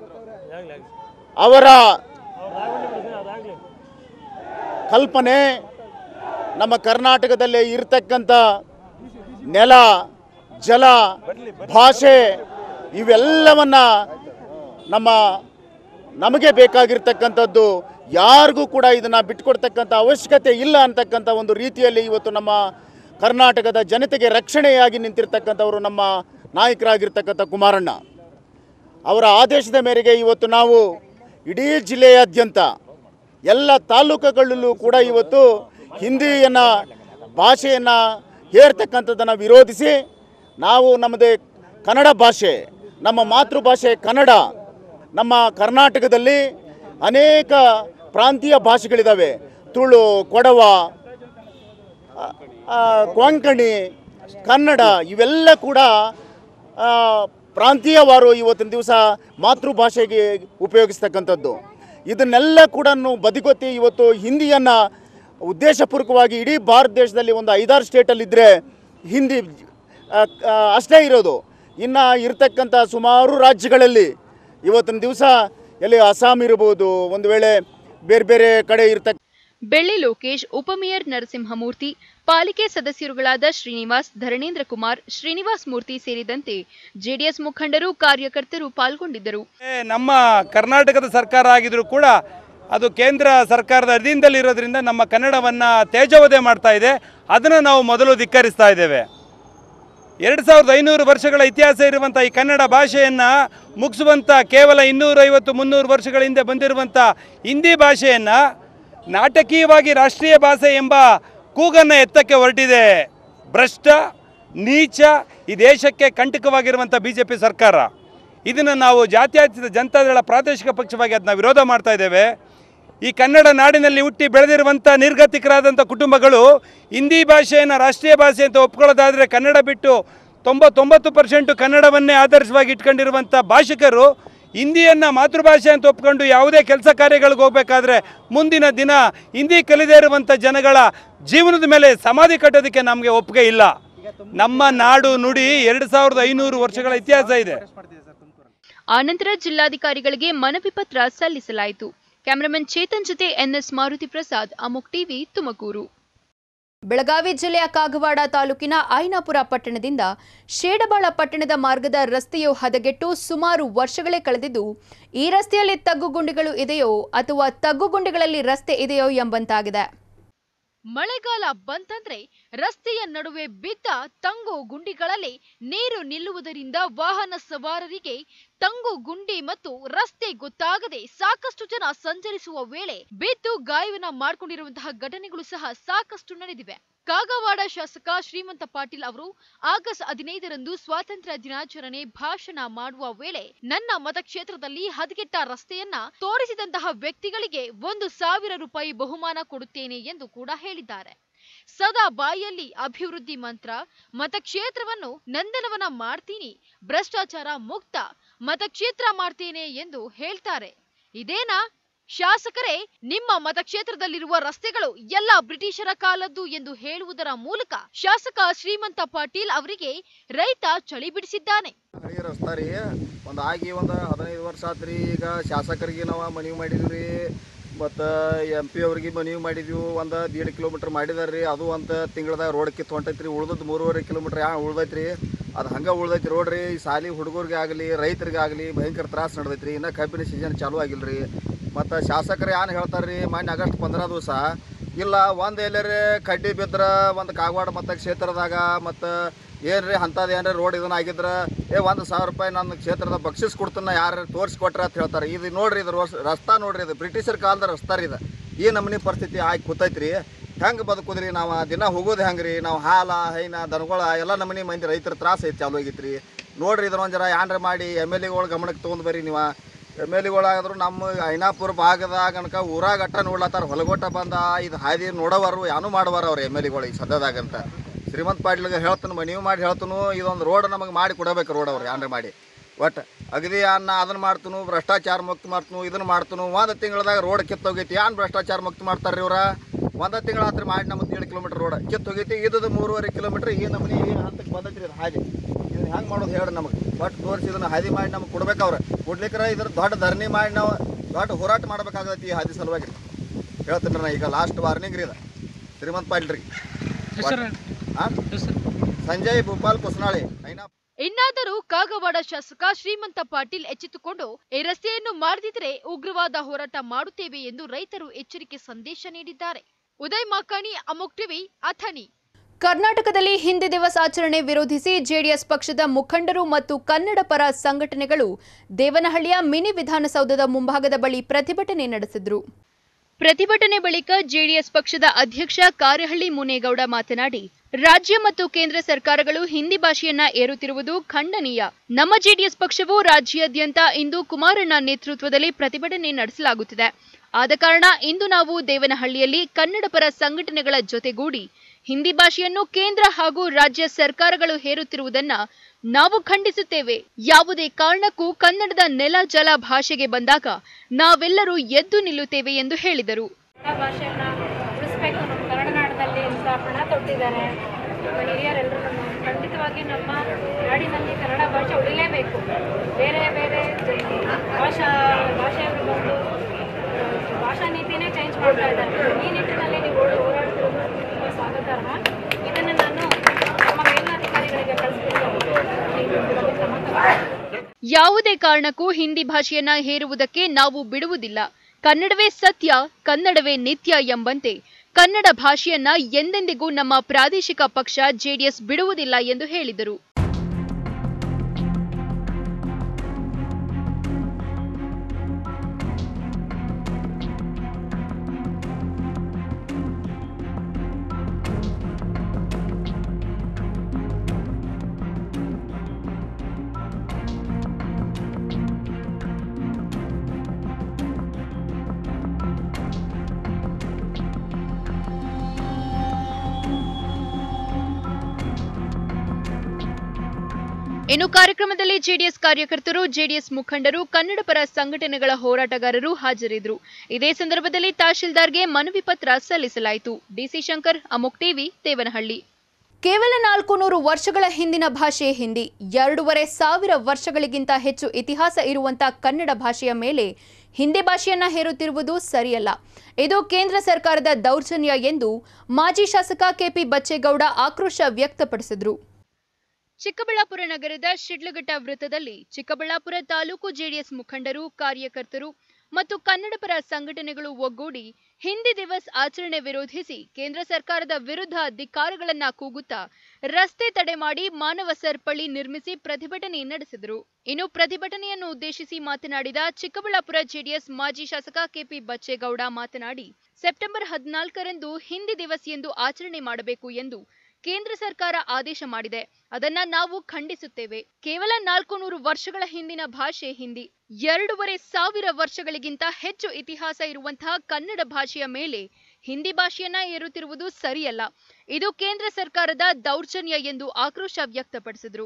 ಅವರ ಕಲ್ಪನೆ ನಮ್ಮ ಕರ್ನಾಟಕದಲ್ಲಿ ಇರತಕ್ಕಂಥ ನೆಲ ಜಲ ಭಾಷೆ ಇವೆಲ್ಲವನ್ನ ನಮ್ಮ ನಮಗೆ ಬೇಕಾಗಿರ್ತಕ್ಕಂಥದ್ದು ಯಾರಿಗೂ ಕೂಡ ಇದನ್ನು ಬಿಟ್ಕೊಡ್ತಕ್ಕಂಥ ಅವಶ್ಯಕತೆ ಇಲ್ಲ ಅಂತಕ್ಕಂಥ ಒಂದು ರೀತಿಯಲ್ಲಿ ಇವತ್ತು ನಮ್ಮ ಕರ್ನಾಟಕದ ಜನತೆಗೆ ರಕ್ಷಣೆಯಾಗಿ ನಿಂತಿರ್ತಕ್ಕಂಥವರು ನಮ್ಮ ನಾಯಕರಾಗಿರ್ತಕ್ಕಂಥ ಕುಮಾರಣ್ಣ ಅವರ ಆದೇಶದ ಮೇರೆಗೆ ಇವತ್ತು ನಾವು ಇಡೀ ಜಿಲ್ಲೆಯಾದ್ಯಂತ ಎಲ್ಲ ತಾಲೂಕುಗಳಲ್ಲೂ ಕೂಡ ಇವತ್ತು ಹಿಂದಿಯನ್ನು ಭಾಷೆಯನ್ನು ಹೇರ್ತಕ್ಕಂಥದ್ದನ್ನು ವಿರೋಧಿಸಿ ನಾವು ನಮ್ಮದೇ ಕನ್ನಡ ಭಾಷೆ ನಮ್ಮ ಮಾತೃಭಾಷೆ ಕನ್ನಡ ನಮ್ಮ ಕರ್ನಾಟಕದಲ್ಲಿ ಅನೇಕ ಪ್ರಾಂತೀಯ ಭಾಷೆಗಳಿದ್ದಾವೆ ತುಳು ಕೊಡವ ಆ, ಆ, ಕೊಂಕಣಿ ಕನ್ನಡ ಇವೆಲ್ಲ ಕೂಡ ಆ, ಪ್ರಾಂತೀಯವಾರು ಇವತ್ತಿನ ದಿವಸ ಮಾತೃಭಾಷೆಗೆ ಉಪಯೋಗಿಸ್ತಕ್ಕಂಥದ್ದು ಇದನ್ನೆಲ್ಲ ಕೂಡ ಬದಿಗೊತ್ತಿ ಇವತ್ತು ಹಿಂದಿಯನ್ನು ಉದ್ದೇಶಪೂರ್ವಕವಾಗಿ ಇಡೀ ಭಾರತ ದೇಶದಲ್ಲಿ ಒಂದು ಐದಾರು ಸ್ಟೇಟಲ್ಲಿದ್ದರೆ ಹಿಂದಿ ಆ, ಆ, ಅಷ್ಟೇ ಇರೋದು ಇನ್ನು ಇರ್ತಕ್ಕಂಥ ಸುಮಾರು ರಾಜ್ಯಗಳಲ್ಲಿ ಇವತ್ತಿನ ದಿವಸ ಎಲ್ಲಿ ಅಸ್ಸಾಂ ಇರ್ಬೋದು ಒಂದು ವೇಳೆ ಬೇರೆ ಬೇರೆ ಕಡೆ ಇರ್ತಕ್ಕ ಬೆಳ್ಳಿ ಲೋಕೇಶ್ ಉಪಮೇಯರ್ ನರಸಿಂಹಮೂರ್ತಿ ಪಾಲಿಕೆ ಸದಸ್ಯರುಗಳಾದ ಶ್ರೀನಿವಾಸ್ ಧರಣೇಂದ್ರ ಕುಮಾರ್ ಶ್ರೀನಿವಾಸ್ ಮೂರ್ತಿ ಸೇರಿದಂತೆ ಜೆಡಿಎಸ್ ಮುಖಂಡರು ಕಾರ್ಯಕರ್ತರು ಪಾಲ್ಗೊಂಡಿದ್ದರು ನಮ್ಮ ಕರ್ನಾಟಕದ ಸರ್ಕಾರ ಆಗಿದ್ರು ಕೂಡ ಅದು ಕೇಂದ್ರ ಸರ್ಕಾರದ ಅಧೀನದಲ್ಲಿರೋದ್ರಿಂದ ನಮ್ಮ ಕನ್ನಡವನ್ನು ತೇಜೋವಧೆ ಮಾಡ್ತಾ ಇದೆ ಅದನ್ನು ನಾವು ಮೊದಲು ಧಿಕ್ಕರಿಸ್ತಾ ಇದ್ದೇವೆ ಎರಡು ಸಾವಿರದ ಐನೂರು ವರ್ಷಗಳ ಇತಿಹಾಸ ಇರುವಂಥ ಈ ಕನ್ನಡ ಭಾಷೆಯನ್ನು ಮುಗಿಸುವಂಥ ಕೇವಲ ಇನ್ನೂರೈವತ್ತು ಮುನ್ನೂರು ವರ್ಷಗಳ ಹಿಂದೆ ಬಂದಿರುವಂಥ ಹಿಂದಿ ಭಾಷೆಯನ್ನು ನಾಟಕೀಯವಾಗಿ ರಾಷ್ಟ್ರೀಯ ಭಾಷೆ ಎಂಬ ಕೂಗನ್ನು ಎತ್ತಕ್ಕೆ ಹೊರಟಿದೆ ಭ್ರಷ್ಟ ನೀಚ ಈ ದೇಶಕ್ಕೆ ಕಂಟಕವಾಗಿರುವಂಥ ಬಿ ಜೆ ಪಿ ಸರ್ಕಾರ ಇದನ್ನು ನಾವು ಜಾತ್ಯತೀತ ಜನತಾದಳ ಪ್ರಾದೇಶಿಕ ಪಕ್ಷವಾಗಿ ಅದನ್ನ ವಿರೋಧ ಮಾಡ್ತಾ ಇದ್ದೇವೆ ಈ ಕನ್ನಡ ನಾಡಿನಲ್ಲಿ ಹುಟ್ಟಿ ಬೆಳೆದಿರುವಂಥ ನಿರ್ಗತಿಕರಾದಂಥ ಕುಟುಂಬಗಳು ಹಿಂದಿ ಭಾಷೆಯನ್ನು ರಾಷ್ಟ್ರೀಯ ಭಾಷೆ ಅಂತ ಒಪ್ಕೊಳ್ಳೋದಾದರೆ ಕನ್ನಡ ಬಿಟ್ಟು ತೊಂಬತ್ತೊಂಬತ್ತು ಪರ್ಸೆಂಟು ಕನ್ನಡವನ್ನೇ ಆದರ್ಶವಾಗಿ ಇಟ್ಕೊಂಡಿರುವಂಥ ಭಾಷಿಕರು ಹಿಂದಿಯನ್ನು ಮಾತೃಭಾಷೆ ಅಂತ ಒಪ್ಕೊಂಡು ಯಾವುದೇ ಕೆಲಸ ಕಾರ್ಯಗಳಿಗೆ ಹೋಗಬೇಕಾದ್ರೆ ಮುಂದಿನ ದಿನ ಹಿಂದಿ ಕಲಿದೇ ಇರುವಂಥ ಜನಗಳ ಜೀವನದ ಮೇಲೆ ಸಮಾಧಿ ಕಟ್ಟೋದಕ್ಕೆ ನಮಗೆ ಒಪ್ಪಿಗೆ ಇಲ್ಲ ನಮ್ಮ ನಾಡು ನುಡಿ ಎರಡು ಸಾವಿರದ ಐನೂರು ವರ್ಷಗಳ ಇತಿಹಾಸ ಇದೆ ಆನಂತರ ಜಿಲ್ಲಾಧಿಕಾರಿಗಳಿಗೆ ಮನವಿ ಪತ್ರ ಸಲ್ಲಿಸಲಾಯಿತು ಕ್ಯಾಮರಾಮನ್ ಚೇತನ್ ಜೊತೆ ಎನ್ಎಸ್ ಮಾರುತಿ ಪ್ರಸಾದ್ ಅಮುಕ್ ಟಿವಿ ತುಮಕೂರು ಬೆಳಗಾವಿ ಜಿಲ್ಲೆಯ ಕಾಗವಾಡ ತಾಲೂಕಿನ ಐನಾಪುರ ಪಟ್ಟಣದಿಂದ ಶೇಡಬಾಳ ಪಟ್ಟಣದ ಮಾರ್ಗದ ರಸ್ತೆಯು ಹದಗೆಟ್ಟು ಸುಮಾರು ವರ್ಷಗಳೇ ಕಳೆದಿದ್ದು ಈ ರಸ್ತೆಯಲ್ಲಿ ತಗ್ಗುಗುಂಡಿಗಳು ಇದೆಯೋ ಅಥವಾ ತಗ್ಗುಗುಂಡಿಗಳಲ್ಲಿ ರಸ್ತೆ ಇದೆಯೋ ಎಂಬಂತಾಗಿದೆ ಮಳೆಗಾಲ ಬಂತಂದ್ರೆ ರಸ್ತೆಯ ನಡುವೆ ಬಿದ್ದ ತಂಗು ಗುಂಡಿಗಳಲ್ಲಿ ನೀರು ನಿಲ್ಲುವುದರಿಂದ ವಾಹನ ಸವಾರರಿಗೆ ತಂಗು ಗುಂಡಿ ಮತ್ತು ರಸ್ತೆ ಗೊತ್ತಾಗದೆ ಸಾಕಷ್ಟು ಜನ ಸಂಚರಿಸುವ ವೇಳೆ ಬಿದ್ದು ಗಾಯವನ್ನ ಮಾಡಿಕೊಂಡಿರುವಂತಹ ಘಟನೆಗಳು ಸಹ ಸಾಕಷ್ಟು ನಡೆದಿವೆ ಕಾಗವಾಡ ಶಾಸಕ ಶ್ರೀಮಂತ ಪಾಟೀಲ್ ಅವರು ಆಗಸ್ಟ್ ಹದಿನೈದರಂದು ಸ್ವಾತಂತ್ರ್ಯ ದಿನಾಚರಣೆ ಭಾಷಣ ಮಾಡುವ ವೇಳೆ ನನ್ನ ಮತಕ್ಷೇತ್ರದಲ್ಲಿ ಹದಗೆಟ್ಟ ರಸ್ತೆಯನ್ನ ತೋರಿಸಿದಂತಹ ವ್ಯಕ್ತಿಗಳಿಗೆ ಒಂದು ಸಾವಿರ ರೂಪಾಯಿ ಬಹುಮಾನ ಕೊಡುತ್ತೇನೆ ಎಂದು ಕೂಡ ಹೇಳಿದ್ದಾರೆ ಸದಾ ಬಾಯಲ್ಲಿ ಅಭಿವೃದ್ಧಿ ಮಂತ್ರ ಮತಕ್ಷೇತ್ರವನ್ನು ನಂದನವನ ಮಾಡ್ತೀನಿ ಭ್ರಷ್ಟಾಚಾರ ಮುಕ್ತ ಮತಕ್ಷೇತ್ರ ಮಾಡ್ತೇನೆ ಎಂದು ಹೇಳ್ತಾರೆ ಇದೇನಾ ಶಾಸಕರೇ ನಿಮ್ಮ ಮತಕ್ಷೇತ್ರದಲ್ಲಿರುವ ರಸ್ತೆಗಳು ಎಲ್ಲ ಬ್ರಿಟಿಷರ ಕಾಲದ್ದು ಎಂದು ಹೇಳುವುದರ ಮೂಲಕ ಶಾಸಕ ಶ್ರೀಮಂತ ಪಾಟೀಲ್ ಅವರಿಗೆ ರೈತ ಚಳಿ ಬಿಡಿಸಿದ್ದಾನೆ ಹಳಿ ರಸ್ತಾ ರೀ ಒಂದು ಆಗಿ ಒಂದು ಹದಿನೈದು ವರ್ಷ ಆತ್ರಿ ಈಗ ಶಾಸಕರಿಗೆ ನಾವು ಮನವಿ ಮಾಡಿದ್ವಿ ಮತ್ತು ಎಂ ಪಿ ಅವ್ರಿಗೆ ಮನವಿ ಮಾಡಿದ್ವಿ ಒಂದು ದೀಡ್ ಕಿಲೋಮೀಟ್ರ್ ಮಾಡಿದಾರೆ ರೀ ಅದು ಒಂದು ತಿಂಗಳದಾಗ ರೋಡ್ ಕಿತ್ತು ಹೊಂಟೈತ್ರಿ ಉಳ್ದದ್ದು ಮೂರುವರೆ ಕಿಲೋಮೀಟ್ರ್ ಯಾ ಉಳ್ದೈತ್ರಿ ಅದು ಹಂಗೆ ಉಳ್ದೈತಿ ರೋಡ್ ರೀ ಈ ಸಾಲಿ ಹುಡುಗರಿಗೆ ಆಗಲಿ ರೈತರಿಗೆ ಆಗಲಿ ಭಯಂಕರ ತ್ರಾಸ ನಡೆದೈತ್ರಿ ಇನ್ನು ಕಬ್ಬಿನ ಸೀಸನ್ ಚಾಲೂ ಆಗಿಲ್ಲ ರೀ ಮತ್ತು ಶಾಸಕರು ಏನು ಹೇಳ್ತಾರೆ ರೀ ಮೊನ್ನೆ ಆಗಸ್ಟ್ ಪಂದ್ರ ದಿವಸ ಇಲ್ಲ ಒಂದು ಎಲ್ಲರೇ ಕಡ್ಡಿ ಬಿದ್ರೆ ಒಂದು ಕಾಗವಾಡ ಮತ್ತು ಕ್ಷೇತ್ರದಾಗ ಮತ್ತು ಏನ್ರಿ ಅಂಥದ್ದು ಏನ್ರಿ ರೋಡ್ ಇದನ್ನ ಆಗಿದ್ರೆ ಏ ಒಂದು ಸಾವಿರ ರೂಪಾಯಿ ನನ್ನ ಕ್ಷೇತ್ರದ ಬಕ್ಷಿಸ್ ಕೊಡ್ತಾನ ಯಾರು ತೋರಿಸ್ಕೊಟ್ರೆ ಅಂತ ಹೇಳ್ತಾರೆ ಇದು ನೋಡ್ರಿ ಇದು ರೋಸ್ ರಸ್ತಾ ನೋಡ್ರಿ ಇದು ಬ್ರಿಟಿಷರ್ ಕಾಲದ ರಸ್ತಾ ರೀ ಇದು ಈ ನಮೂನಿ ಪರಿಸ್ಥಿತಿ ಆಗಿ ಕೂತೈತ್ರಿ ಹೆಂಗೆ ಬದುಕುದ್ರಿ ನಾವು ದಿನ ಹೋಗೋದು ಹೆಂಗೆ ರೀ ನಾವು ಹಾಲ ಹೈನ ದನಗಳ ಎಲ್ಲ ನಮೂನಿ ಮಂದಿ ರೈತರ ತ್ರಾಸ ಐತಿ ಚಾಲು ಆಗೈತ್ರಿ ನೋಡ್ರಿ ಇದನ್ನ ಒಂದು ಜರ ಏನ್ರ ಮಾಡಿ ಎಮ್ ಎಲ್ ಎಗಳು ಗಮನಕ್ಕೆ ತೊಗೊಂಡು ಬರ್ರಿ ನೀವು ಎಮ್ ಎಲ್ ಎಗಳಾದ್ರು ನಮ್ಮ ಐನಾಪುರ ಭಾಗದಾಗ ಅನ್ಕ ಊರಾಗ ಅಟ್ಟ ನೋಡ್ಲತ್ತಾರ ಹೊಲಗೊಟ್ಟ ಬಂದ ಇದು ಹಾದಿ ನೋಡವರು ಯಾನು ಮಾಡುವಾರ ಅವ್ರು ಎಮ್ ಎಲ್ ಎಗಳು ಈಗ ಸದ್ಯದಾಗಂತ ಶ್ರೀಮಂತ್ ಪಾಟೀಲ್ಗೆ ಹೇಳ್ತಾನು ಮನವಿ ಮಾಡಿ ಹೇಳ್ತಾನು ಇದೊಂದು ರೋಡ್ ನಮಗೆ ಮಾಡಿ ಕೊಡಬೇಕು ರೋಡ್ ಅವ್ರು ಏನ್ರ ಮಾಡಿ ಒಟ್ಟು ಅಗದಿ ಅನ್ನ ಅದನ್ನ ಮಾಡ್ತನು ಭ್ರಷ್ಟಾಚಾರ ಮುಕ್ತ ಮಾಡ್ತನು ಇದನ್ನ ಮಾಡ್ತನು ಒಂದು ತಿಂಗಳದಾಗ ರೋಡ್ ಕಿತ್ತೋಗೈತಿ ಏನು ಭ್ರಷ್ಟಾಚಾರ ಮುಕ್ತ ಮಾಡ್ತಾರೆ ಇವ್ರ ಒಂದು ತಿಂಗಳ ಹತ್ರ ಮಾಡಿ ನಮ್ಗೆ ಏಳು ಕಿಲೋಮೀಟ್ರ್ ರೋಡ್ ಕಿತ್ತೋಗೈತಿ ಇದ್ದದು ಮೂರುವರೆ ಕಿಲೋಮೀಟ್ರ್ ಈ ನಮ್ಮನೆ ಈ ಹಂತಕ್ಕೆ ಬಂದೈತಿ ಇದು ಹಾದಿ ಇದನ್ನ ಹೆಂಗೆ ಮಾಡೋದು ಹೇಳಿ ನಮಗೆ ಒಟ್ಟು ತೋರಿಸಿ ಇದನ್ನ ಹಾದಿ ಮಾಡಿ ನಮ್ಗೆ ಕೊಡ್ಬೇಕು ಅವ್ರು ಕೊಡ್ಲಿಕ್ರ ಇದ್ರ ದೊಡ್ಡ ಧರಣಿ ಮಾಡಿ ನಾವು ದೊಡ್ಡ ಹೋರಾಟ ಮಾಡ್ಬೇಕಾಗತ್ತೆ ಈ ಹಾದಿ ಸಲುವಾಗಿ ಹೇಳ್ತೀನಿ ನಾ ಈಗ ಲಾಸ್ಟ್ ವಾರ್ನಿಂಗ್ ರೀ ಇದು ಶ್ರೀಮಂತ್ ಪಾಟೀಲ್ ರೀ ಸಂಜಯ್ ಭೂಪಾಲ್ ಕುಸನಾಳಿ ಐನಾ ಇನ್ನಾದರೂ ಕಾಗವಾಡ ಶಾಸಕ ಶ್ರೀಮಂತ ಪಾಟೀಲ್ ಎಚ್ಚೆತ್ತುಕೊಂಡು ಈ ರಸ್ತೆಯನ್ನು ಮಾಡದಿದ್ರೆ ಉಗ್ರವಾದ ಹೋರಾಟ ಮಾಡುತ್ತೇವೆ ಎಂದು ರೈತರು ಎಚ್ಚರಿಕೆ ಸಂದೇಶ ನೀಡಿದ್ದಾರೆ ಉದಯ್ ಮಾಕಾಣಿ ಅಮೋಕ್ ಟಿವಿ ಅಥಣಿ ಕರ್ನಾಟಕದಲ್ಲಿ ಹಿಂದಿ ದಿವಸ್ ಆಚರಣೆ ವಿರೋಧಿಸಿ ಜೆಡಿಎಸ್ ಪಕ್ಷದ ಮುಖಂಡರು ಮತ್ತು ಕನ್ನಡ ಪರ ಸಂಘಟನೆಗಳು ದೇವನಹಳ್ಳಿಯ ಮಿನಿ ವಿಧಾನಸೌಧದ ಮುಂಭಾಗದ ಬಳಿ ಪ್ರತಿಭಟನೆ ನಡೆಸಿದ್ರು ಪ್ರತಿಭಟನೆ ಬಳಿಕ ಜೆಡಿಎಸ್ ಪಕ್ಷದ ಅಧ್ಯಕ್ಷ ಕಾರಹಳ್ಳಿ ಮುನೇಗೌಡ ಮಾತನಾಡಿ ರಾಜ್ಯ ಮತ್ತು ಕೇಂದ್ರ ಸರ್ಕಾರಗಳು ಹಿಂದಿ ಭಾಷೆಯನ್ನ ಏರುತ್ತಿರುವುದು ಖಂಡನೀಯ ನಮ್ಮ ಜೆಡಿಎಸ್ ಪಕ್ಷವು ರಾಜ್ಯಾದ್ಯಂತ ಇಂದು ಕುಮಾರಣ್ಣ ನೇತೃತ್ವದಲ್ಲಿ ಪ್ರತಿಭಟನೆ ನಡೆಸಲಾಗುತ್ತಿದೆ ಆದ ಕಾರಣ ಇಂದು ನಾವು ದೇವನಹಳ್ಳಿಯಲ್ಲಿ ಕನ್ನಡ ಪರ ಸಂಘಟನೆಗಳ ಜೊತೆಗೂಡಿ ಹಿಂದಿ ಭಾಷೆಯನ್ನು ಕೇಂದ್ರ ಹಾಗೂ ರಾಜ್ಯ ಸರ್ಕಾರಗಳು ಹೇರುತ್ತಿರುವುದನ್ನ ನಾವು ಖಂಡಿಸುತ್ತೇವೆ ಯಾವುದೇ ಕಾರಣಕ್ಕೂ ಕನ್ನಡದ ನೆಲ ಜಲ ಭಾಷೆಗೆ ಬಂದಾಗ ನಾವೆಲ್ಲರೂ ಎದ್ದು ನಿಲ್ಲುತ್ತೇವೆ ಎಂದು ಹೇಳಿದರು ಕನ್ನಡ ಭಾಷೆಯನ್ನ ಉಳಿಸ್ಬೇಕು ನಮ್ಮ ಕನ್ನಡ ನಾಡಿನಲ್ಲಿ ಅಂತ ಪಣ ತೊಟ್ಟಿದ್ದಾರೆ ನಮ್ಮ ಹಿರಿಯರೆಲ್ಲರೂ ಖಂಡಿತವಾಗಿ ನಮ್ಮ ನಾಡಿನಲ್ಲಿ ಕನ್ನಡ ಭಾಷೆ ಉಳಿಲೇಬೇಕು ಬೇರೆ ಬೇರೆ ಭಾಷಾ ಭಾಷೆಯವರು ಬಂದು ಆ, ಭಾಷಾ ನೀತಿನೇ ಚೇಂಜ್ ಮಾಡ್ತಾ ಇದ್ದಾರೆ ಈ ನಿಟ್ಟಿನಲ್ಲಿ ನೀವು ಓಡಿ ಹೋರಾಡ್ತಿರೋದು ತುಂಬ ಸ್ವಾಗತಾರ್ಹ ಇದನ್ನು ನಾನು ನಮ್ಮ ಮೇಲಧಿಕಾರಿಗಳಿಗೆ ಕಳಿಸ್ತೀನಿ ಕ್ರಮ ತಗೊಳ್ತೀನಿ. ಯಾವುದೇ ಕಾರಣಕ್ಕೂ ಹಿಂದಿ ಭಾಷೆಯನ್ನ ಹೇರುವುದಕ್ಕೆ ನಾವು ಬಿಡುವುದಿಲ್ಲ ಕನ್ನಡವೇ ಸತ್ಯ ಕನ್ನಡವೇ ನಿತ್ಯ ಎಂಬಂತೆ ಕನ್ನಡ ಭಾಷೆಯನ್ನ ಎಂದೆಂದಿಗೂ ನಮ್ಮ ಪ್ರಾದೇಶಿಕ ಪಕ್ಷ ಜೆಡಿಎಸ್ ಬಿಡುವುದಿಲ್ಲ ಎಂದು ಹೇಳಿದರು ಇನ್ನು ಕಾರ್ಯಕ್ರಮದಲ್ಲಿ ಜೆಡಿಎಸ್ ಕಾರ್ಯಕರ್ತರು ಜೆಡಿಎಸ್ ಮುಖಂಡರು ಕನ್ನಡ ಪರ ಸಂಘಟನೆಗಳ ಹೋರಾಟಗಾರರು ಹಾಜರಿದ್ದರು ಇದೇ ಸಂದರ್ಭದಲ್ಲಿ ತಹಶೀಲ್ದಾರ್ಗೆ ಮನವಿ ಪತ್ರ ಸಲ್ಲಿಸಲಾಯಿತು ಡಿಸಿ ಶಂಕರ್ ಅಮುಕ್ ಟಿವಿ ದೇವನಹಳ್ಳಿ ಕೇವಲ ನಾಲ್ಕು ನೂರು ವರ್ಷಗಳ ಹಿಂದಿನ ಭಾಷೆ ಹಿಂದಿ ಎರಡೂವರೆ ಸಾವಿರ ವರ್ಷಗಳಿಗಿಂತ ಹೆಚ್ಚು ಇತಿಹಾಸ ಇರುವಂತ ಕನ್ನಡ ಭಾಷೆಯ ಮೇಲೆ ಹಿಂದಿ ಭಾಷೆಯನ್ನ ಹೇರುತ್ತಿರುವುದು ಸರಿಯಲ್ಲ ಇದು ಕೇಂದ್ರ ಸರ್ಕಾರದ ದೌರ್ಜನ್ಯ ಎಂದು ಮಾಜಿ ಶಾಸಕ ಕೆಪಿ ಬಚ್ಚೇಗೌಡ ಆಕ್ರೋಶ ವ್ಯಕ್ತಪಡಿಸಿದರು ಚಿಕ್ಕಬಳ್ಳಾಪುರ ನಗರದ ಶಿಡ್ಲಘಟ್ಟ ವೃತ್ತದಲ್ಲಿ ಚಿಕ್ಕಬಳ್ಳಾಪುರ ತಾಲೂಕು ಜೆಡಿಎಸ್ ಮುಖಂಡರು ಕಾರ್ಯಕರ್ತರು ಮತ್ತು ಕನ್ನಡ ಪರ ಸಂಘಟನೆಗಳು ಒಗ್ಗೂಡಿ ಹಿಂದಿ ದಿವಸ್ ಆಚರಣೆ ವಿರೋಧಿಸಿ ಕೇಂದ್ರ ಸರ್ಕಾರದ ವಿರುದ್ಧ ಧಿಕ್ಕಾರಗಳನ್ನ ಕೂಗುತ್ತಾ ರಸ್ತೆ ತಡೆ ಮಾಡಿ ಮಾನವ ಸರಪಳಿ ನಿರ್ಮಿಸಿ ಪ್ರತಿಭಟನೆ ನಡೆಸಿದರು ಇನ್ನು ಪ್ರತಿಭಟನೆಯನ್ನು ಉದ್ದೇಶಿಸಿ ಮಾತನಾಡಿದ ಚಿಕ್ಕಬಳ್ಳಾಪುರ ಜೆಡಿಎಸ್ ಮಾಜಿ ಶಾಸಕ ಕೆಪಿ ಬಚ್ಚೇಗೌಡ ಮಾತನಾಡಿ ಸೆಪ್ಟೆಂಬರ್ ಹದಿನಾಲ್ಕರಂದು ಹಿಂದಿ ದಿವಸ್ ಎಂದು ಆಚರಣೆ ಮಾಡಬೇಕು ಎಂದು ಕೇಂದ್ರ ಸರ್ಕಾರ ಆದೇಶ ಮಾಡಿದೆ ಅದನ್ನ ನಾವು ಖಂಡಿಸುತ್ತೇವೆ ಕೇವಲ ನಾಲ್ಕು ನೂರು ವರ್ಷಗಳ ಹಿಂದಿನ ಭಾಷೆ ಹಿಂದಿ ಎರಡೂವರೆ ಸಾವಿರ ವರ್ಷಗಳಿಗಿಂತ ಹೆಚ್ಚು ಇತಿಹಾಸ ಇರುವಂತಹ ಕನ್ನಡ ಭಾಷೆಯ ಮೇಲೆ ಹಿಂದಿ ಭಾಷೆಯನ್ನ ಏರುತ್ತಿರುವುದು ಸರಿಯಲ್ಲ ಇದು ಕೇಂದ್ರ ಸರ್ಕಾರದ ದೌರ್ಜನ್ಯ ಎಂದು ಆಕ್ರೋಶ ವ್ಯಕ್ತಪಡಿಸಿದರು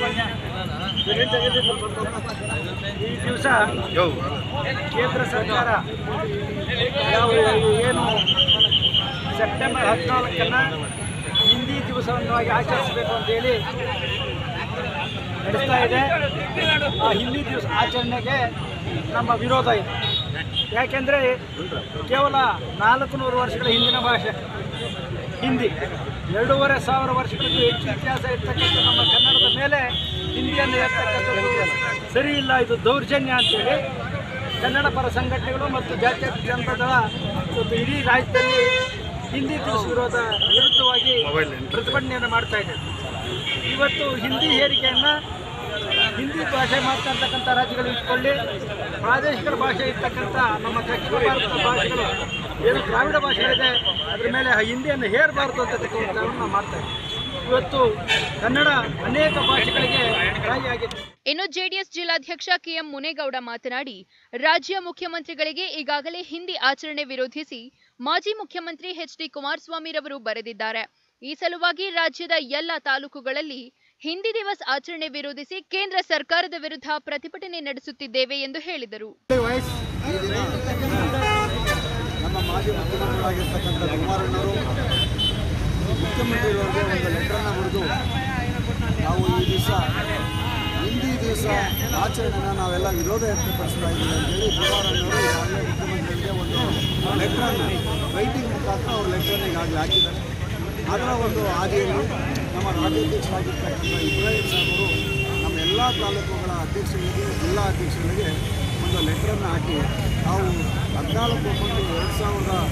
ಈ ದಿವಸ ಕೇಂದ್ರ ಸರ್ಕಾರ ಯಾವ ಏನು ಸೆಪ್ಟೆಂಬರ್ ಹದಿನಾಲ್ಕನ್ನ ಹಿಂದಿ ದಿವಸವನ್ನಾಗಿ ಆಚರಿಸಬೇಕು ಅಂತೇಳಿ ನಡೆಸ್ತಾ ಇದೆ ಆ ಹಿಂದಿ ದಿವಸ ಆಚರಣೆಗೆ ನಮ್ಮ ವಿರೋಧ ಇದೆ ಯಾಕೆಂದರೆ ಕೇವಲ ನಾಲ್ಕು ನೂರು ವರ್ಷಗಳ ಹಿಂದಿನ ಭಾಷೆ ಹಿಂದಿ ಎರಡೂವರೆ ಸಾವಿರ ವರ್ಷಗಳಿಗೂ ಹೆಚ್ಚು ಇತಿಹಾಸ ಇರ್ತಕ್ಕಂಥ ನಮ್ಮ ಕನ್ನಡದ ಮೇಲೆ ಹಿಂದಿಯನ್ನು ಇರ್ತಕ್ಕಂಥದ್ದು ಸರಿ ಇಲ್ಲ ಇದು ದೌರ್ಜನ್ಯ ಅಂತೇಳಿ ಕನ್ನಡ ಪರ ಸಂಘಟನೆಗಳು ಮತ್ತು ಜಾತ್ಯತೀತ ಜನತಾ ದಳ ಇವತ್ತು ಇಡೀ ರಾಜ್ಯದಲ್ಲಿ ಹಿಂದಿ ದಿವಸ ವಿರೋಧ ವಿರುದ್ಧವಾಗಿ ಪ್ರತಿಭಟನೆಯನ್ನು ಮಾಡ್ತಾ ಇದೆ ಇವತ್ತು ಹಿಂದಿ ಹೇರಿಕೆಯನ್ನು ಹಿಂದಿ ಭಾಷೆ ಮಾತನಾಡ್ತಕ್ಕಂಥ ರಾಜ್ಯಗಳು ಇಟ್ಕೊಳ್ಳಿ ಪ್ರಾದೇಶಿಕ ಭಾಷೆ ಇರ್ತಕ್ಕಂಥ ನಮ್ಮ ದಕ್ಷಿಣ ಭಾರತದ ಭಾಷೆಗಳು ಏನು ದ್ರಾವಿಡ ಭಾಷೆಗಳಿದೆ ಅದ್ರ ಮೇಲೆ ಆ ಹಿಂದಿಯನ್ನು ಹೇರಬಾರ್ದು ಅಂತಕ್ಕಂಥವನ್ನು ನಾವು ಮಾಡ್ತಾ ಇದ್ದೀವಿ ಇವತ್ತು ಕನ್ನಡ ಅನೇಕ ಭಾಷೆಗಳಿಗೆ ತಾಯಿಯಾಗಿದೆ ಇನ್ನು ಜೆಡಿಎಸ್ ಜಿಲ್ಲಾಧ್ಯಕ್ಷ ಕೆಎಂ ಮುನೇಗೌಡ ಮಾತನಾಡಿ ರಾಜ್ಯ ಮುಖ್ಯಮಂತ್ರಿಗಳಿಗೆ ಈಗಾಗಲೇ ಹಿಂದಿ ಆಚರಣೆ ವಿರೋಧಿಸಿ ಮಾಜಿ ಮುಖ್ಯಮಂತ್ರಿ ಎಚ್ ಡಿ ಕುಮಾರಸ್ವಾಮಿರವರು ಬರೆದಿದ್ದಾರೆ ಈ ಸಲುವಾಗಿ ರಾಜ್ಯದ ಎಲ್ಲ ತಾಲೂಕುಗಳಲ್ಲಿ ಹಿಂದಿ ದಿವಸ್ ಆಚರಣೆ ವಿರೋಧಿಸಿ ಕೇಂದ್ರ ಸರ್ಕಾರದ ವಿರುದ್ಧ ಪ್ರತಿಭಟನೆ ನಡೆಸುತ್ತಿದ್ದೇವೆ ಎಂದು ಹೇಳಿದರು ನಮ್ಮ ಮಾಜಿ ಮುಖ್ಯಮಂತ್ರಿಗಳಾಗಿರ್ತಕ್ಕಂಥ ಕುಮಾರಣ್ಣವರು ಮುಖ್ಯಮಂತ್ರಿಗಳವರಿಗೆ ಒಂದು ಲೆಟ್ರನ್ನು ಬರೆದು ನಾವು ಈ ದಿವಸ ಹಿಂದಿ ದಿವಸ ಆಚರಣೆನ ನಾವೆಲ್ಲ ವಿರೋಧ ವ್ಯಕ್ತಪಡಿಸ್ತಾ ಇದ್ದೀವಿ ಅಂತೇಳಿ ಕುಮಾರಣ್ಣವರು ಈಗಾಗಲೇ ಮುಖ್ಯಮಂತ್ರಿಗಳಿಗೆ ಒಂದು ಲೆಟ್ರನ್ನು ರೈಟಿಂಗ್ ಮುಖಾಂತರ ಅವ್ರ ಲೆಟ್ರನ್ನ ಈಗಾಗಲೇ ಹಾಕಿದ್ದಾರೆ ಅದರ ಒಂದು ಹಾದಿಯಲ್ಲಿ ನಮ್ಮ ರಾಜ್ಯಾಧ್ಯಕ್ಷರಾಗಿರ್ತಕ್ಕಂಥ ಇಬ್ರಾಹಿಂ ಸಾಹೇಬರು ನಮ್ಮ ಎಲ್ಲ ತಾಲೂಕುಗಳ ಅಧ್ಯಕ್ಷರಿಗೆ ಜಿಲ್ಲಾ ಅಧ್ಯಕ್ಷರಿಗೆ ಒಂದು ಲೆಟ್ರನ್ನು ಹಾಕಿ ನಾವು ಹದಿನಾಲ್ಕು ಒಂಬತ್ತು ಎರಡು ಸಾವಿರದ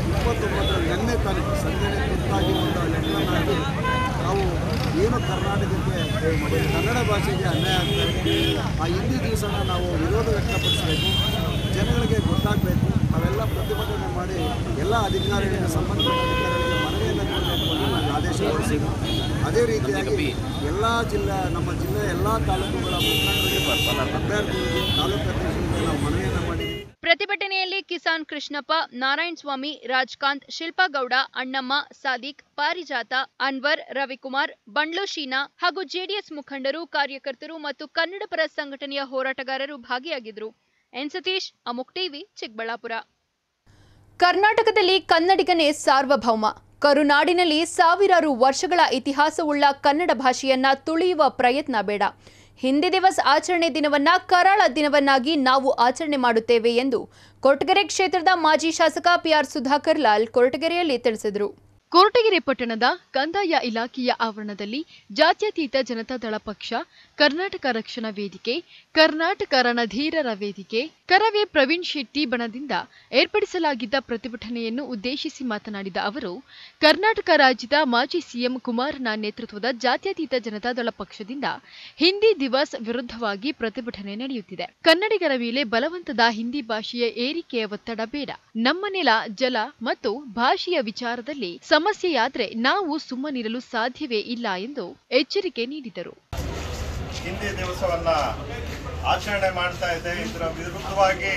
ಇಪ್ಪತ್ತೊಂಬತ್ತರ ನಿನ್ನೆ ತಾರೀಕು ಸಂಜೆನೆ ತುರ್ತಾಗಿ ಒಂದು ಲೆಟ್ರನ್ನು ಹಾಕಿ ನಾವು ಏನು ಕರ್ನಾಟಕಕ್ಕೆ ಕನ್ನಡ ಭಾಷೆಗೆ ಅನ್ಯಾಯ ಆಗ್ತಾ ಇದೆ ಆ ಹಿಂದಿ ದಿವಸನ ನಾವು ವಿರೋಧ ವ್ಯಕ್ತಪಡಿಸಬೇಕು ಜನಗಳಿಗೆ ಗೊತ್ತಾಗಬೇಕು ನಾವೆಲ್ಲ ಪ್ರತಿಭಟನೆ ಮಾಡಿ ಎಲ್ಲ ಅಧಿಕಾರಿಗಳಿಗೆ ಸಂಬಂಧಪಟ್ಟ ಅಧಿಕಾರಿಗಳಿಗೆ ಮನವಿಯನ್ನು ಕೊಡಬೇಕು ಅಂತ ನಮ್ಗೆ ಆದೇಶ ಹೊರಡಿಸಿದ್ದು ಅದೇ ರೀತಿಯಾಗಿ ಎಲ್ಲ ಜಿಲ್ಲೆ ನಮ್ಮ ಜಿಲ್ಲೆಯ ಎಲ್ಲ ತಾಲೂಕುಗಳ ಮುಖಂಡರಿಗೆ ಅಭ್ಯರ್ಥಿಗಳಿಗೆ ತಾಲೂಕು ಅಧ್ಯಕ್ಷರಿಗೆ ನಾವು ಮನವಿಯನ್ನು ಮಾಡಿದ್ದೀವಿ ಪ್ರತಿಭಟನೆಯಲ್ಲಿ ಕಿಸಾನ್ ಕೃಷ್ಣಪ್ಪ ನಾರಾಯಣ ಸ್ವಾಮಿ ರಾಜ್ಕಾಂತ್ ಶಿಲ್ಪಾಗೌಡ ಅಣ್ಣಮ್ಮ ಸಾದಿಕ್ ಪಾರಿಜಾತ ಅನ್ವರ್ ರವಿಕುಮಾರ್ ಬಂಡ್ಲು ಶೀನಾ ಹಾಗೂ ಜೆಡಿಎಸ್ ಮುಖಂಡರು ಕಾರ್ಯಕರ್ತರು ಮತ್ತು ಕನ್ನಡಪರ ಸಂಘಟನೆಯ ಹೋರಾಟಗಾರರು ಭಾಗಿಯಾಗಿದ್ದರು ಎನ್ ಸತೀಶ್ ಅಮುಕ್ ಟಿವಿ ಚಿಕ್ಕಬಳ್ಳಾಪುರ ಕರ್ನಾಟಕದಲ್ಲಿ ಕನ್ನಡಿಗನೇ ಸಾರ್ವಭೌಮ ಕರುನಾಡಿನಲ್ಲಿ ಸಾವಿರಾರು ವರ್ಷಗಳ ಇತಿಹಾಸವುಳ್ಳ ಕನ್ನಡ ಭಾಷೆಯನ್ನ ತುಳಿಯುವ ಪ್ರಯತ್ನ ಬೇಡ ಹಿಂದಿ ದಿವಸ್ ಆಚರಣೆ ದಿನವನ್ನ ಕರಾಳ ದಿನವನ್ನಾಗಿ ನಾವು ಆಚರಣೆ ಮಾಡುತ್ತೇವೆ ಎಂದು ಕೊರಟಗೆರೆ ಕ್ಷೇತ್ರದ ಮಾಜಿ ಶಾಸಕ ಪಿಆರ್ ಸುಧಾಕರ್ ಲಾಲ್ ಕೊರಟಗೆರೆಯಲ್ಲಿ ತಿಳಿಸಿದರು ಕೊರಟಗೆರೆ ಪಟ್ಟಣದ ಕಂದಾಯ ಇಲಾಖೆಯ ಆವರಣದಲ್ಲಿ ಜಾತ್ಯತೀತ ಜನತಾದಳ ಪಕ್ಷ ಕರ್ನಾಟಕ ರಕ್ಷಣಾ ವೇದಿಕೆ ಕರ್ನಾಟಕ ರಣಧೀರರ ವೇದಿಕೆ ಕರವೇ ಪ್ರವೀಣ್ ಶೆಟ್ಟಿ ಬಣದಿಂದ ಏರ್ಪಡಿಸಲಾಗಿದ್ದ ಪ್ರತಿಭಟನೆಯನ್ನು ಉದ್ದೇಶಿಸಿ ಮಾತನಾಡಿದ ಅವರು ಕರ್ನಾಟಕ ರಾಜ್ಯದ ಮಾಜಿ ಸಿಎಂ ಕುಮಾರನ ನೇತೃತ್ವದ ಜಾತ್ಯತೀತ ಜನತಾದಳ ಪಕ್ಷದಿಂದ ಹಿಂದಿ ದಿವಸ್ ವಿರುದ್ಧವಾಗಿ ಪ್ರತಿಭಟನೆ ನಡೆಯುತ್ತಿದೆ ಕನ್ನಡಿಗರ ಮೇಲೆ ಬಲವಂತದ ಹಿಂದಿ ಭಾಷೆಯ ಏರಿಕೆಯ ಒತ್ತಡ ಬೇಡ ನಮ್ಮ ನೆಲ ಜಲ ಮತ್ತು ಭಾಷೆಯ ವಿಚಾರದಲ್ಲಿ ಸಮಸ್ಯೆಯಾದ್ರೆ ನಾವು ಸುಮ್ಮನಿರಲು ಸಾಧ್ಯವೇ ಇಲ್ಲ ಎಂದು ಎಚ್ಚರಿಕೆ ನೀಡಿದರು ಹಿಂದಿ ದಿವಸವನ್ನ ಆಚರಣೆ ಮಾಡ್ತಾ ಇದೆ ಇದರ ವಿರುದ್ಧವಾಗಿ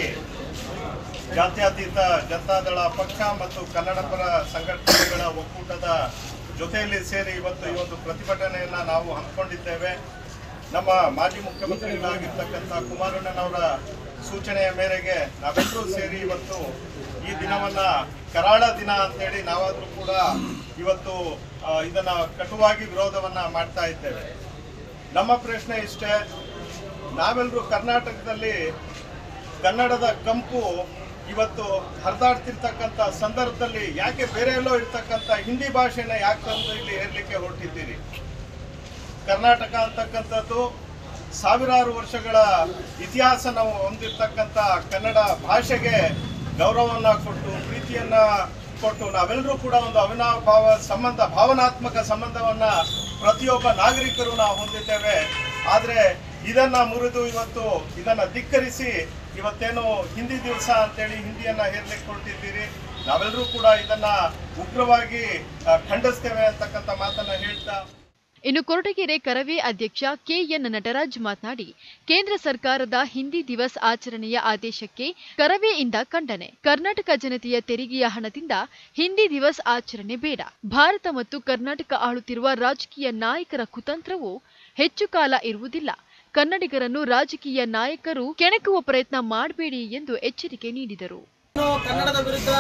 ಜಾತ್ಯತೀತ ಜನತಾದಳ ಪಕ್ಷ ಮತ್ತು ಕನ್ನಡಪರ ಸಂಘಟನೆಗಳ ಒಕ್ಕೂಟದ ಜೊತೆಯಲ್ಲಿ ಸೇರಿ ಇವತ್ತು ಈ ಒಂದು ಪ್ರತಿಭಟನೆಯನ್ನ ನಾವು ಹಮ್ಮಿಕೊಂಡಿದ್ದೇವೆ ನಮ್ಮ ಮಾಜಿ ಮುಖ್ಯಮಂತ್ರಿಗಳಾಗಿರ್ತಕ್ಕಂಥ ಕುಮಾರಣ್ಣನವರ ಸೂಚನೆಯ ಮೇರೆಗೆ ನಾವೆಲ್ಲರೂ ಸೇರಿ ಇವತ್ತು ಈ ದಿನವನ್ನ ಕರಾಳ ದಿನ ಅಂತೇಳಿ ನಾವಾದ್ರೂ ಕೂಡ ಇವತ್ತು ಆ, ಇದನ್ನ ಕಟುವಾಗಿ ವಿರೋಧವನ್ನ ಮಾಡ್ತಾ ಇದ್ದೇವೆ ನಮ್ಮ ಪ್ರಶ್ನೆ ಇಷ್ಟೇ ನಾವೆಲ್ಲರೂ ಕರ್ನಾಟಕದಲ್ಲಿ ಕನ್ನಡದ ಕಂಪು ಇವತ್ತು ಹರಿದಾಡ್ತಿರ್ತಕ್ಕಂಥ ಸಂದರ್ಭದಲ್ಲಿ ಯಾಕೆ ಬೇರೆ ಎಲ್ಲೋ ಇರ್ತಕ್ಕಂಥ ಹಿಂದಿ ಭಾಷೆನ ಯಾಕೆ ತಂದು ಇಲ್ಲಿ ಹೇರ್ಲಿಕ್ಕೆ ಹೊರಟಿದ್ದೀರಿ ಕರ್ನಾಟಕ ಅಂತಕ್ಕಂಥದ್ದು ಸಾವಿರಾರು ವರ್ಷಗಳ ಇತಿಹಾಸ ನಾವು ಹೊಂದಿರ್ತಕ್ಕಂಥ ಕನ್ನಡ ಭಾಷೆಗೆ ಗೌರವವನ್ನ ಕೊಟ್ಟು ಪ್ರೀತಿಯನ್ನ ಕೊಟ್ಟು ನಾವೆಲ್ಲರೂ ಕೂಡ ಒಂದು ಅವಿನಾಭಾವ ಸಂಬಂಧ ಭಾವನಾತ್ಮಕ ಸಂಬಂಧವನ್ನ ಪ್ರತಿಯೊಬ್ಬ ನಾಗರಿಕರು ನಾವು ಹೊಂದಿದ್ದೇವೆ ಆದ್ರೆ ಇದನ್ನ ಮುರಿದು ಇವತ್ತು ಇದನ್ನ ಧಿಕ್ಕರಿಸಿ ಇವತ್ತೇನು ಹಿಂದಿ ದಿವಸ ಅಂತೇಳಿ ಹಿಂದಿಯನ್ನ ಹೇರ್ಲಿಕ್ಕೆ ಹೊರಟಿದ್ದೀರಿ ನಾವೆಲ್ಲರೂ ಕೂಡ ಇದನ್ನ ಉಗ್ರವಾಗಿ ಆ, ಖಂಡಿಸ್ತೇವೆ ಅಂತಕ್ಕಂಥ ಮಾತನ್ನ ಹೇಳ್ತಾ ಇನ್ನು ಕೊರಟಗೆರೆ ಕರವೇ ಅಧ್ಯಕ್ಷ ಕೆಎನ್ ನಟರಾಜ್ ಮಾತನಾಡಿ ಕೇಂದ್ರ ಸರ್ಕಾರದ ಹಿಂದಿ ದಿವಸ್ ಆಚರಣೆಯ ಆದೇಶಕ್ಕೆ ಕರವೆಯಿಂದ ಖಂಡನೆ ಕರ್ನಾಟಕ ಜನತೆಯ ತೆರಿಗೆಯ ಹಣದಿಂದ ಹಿಂದಿ ದಿವಸ್ ಆಚರಣೆ ಬೇಡ ಭಾರತ ಮತ್ತು ಕರ್ನಾಟಕ ಆಳುತ್ತಿರುವ ರಾಜಕೀಯ ನಾಯಕರ ಕುತಂತ್ರವು ಹೆಚ್ಚು ಕಾಲ ಇರುವುದಿಲ್ಲ ಕನ್ನಡಿಗರನ್ನು ರಾಜಕೀಯ ನಾಯಕರು ಕೆಣಕುವ ಪ್ರಯತ್ನ ಮಾಡಬೇಡಿ ಎಂದು ಎಚ್ಚರಿಕೆ ನೀಡಿದರು ಇನ್ನು ಕನ್ನಡದ ವಿರುದ್ಧ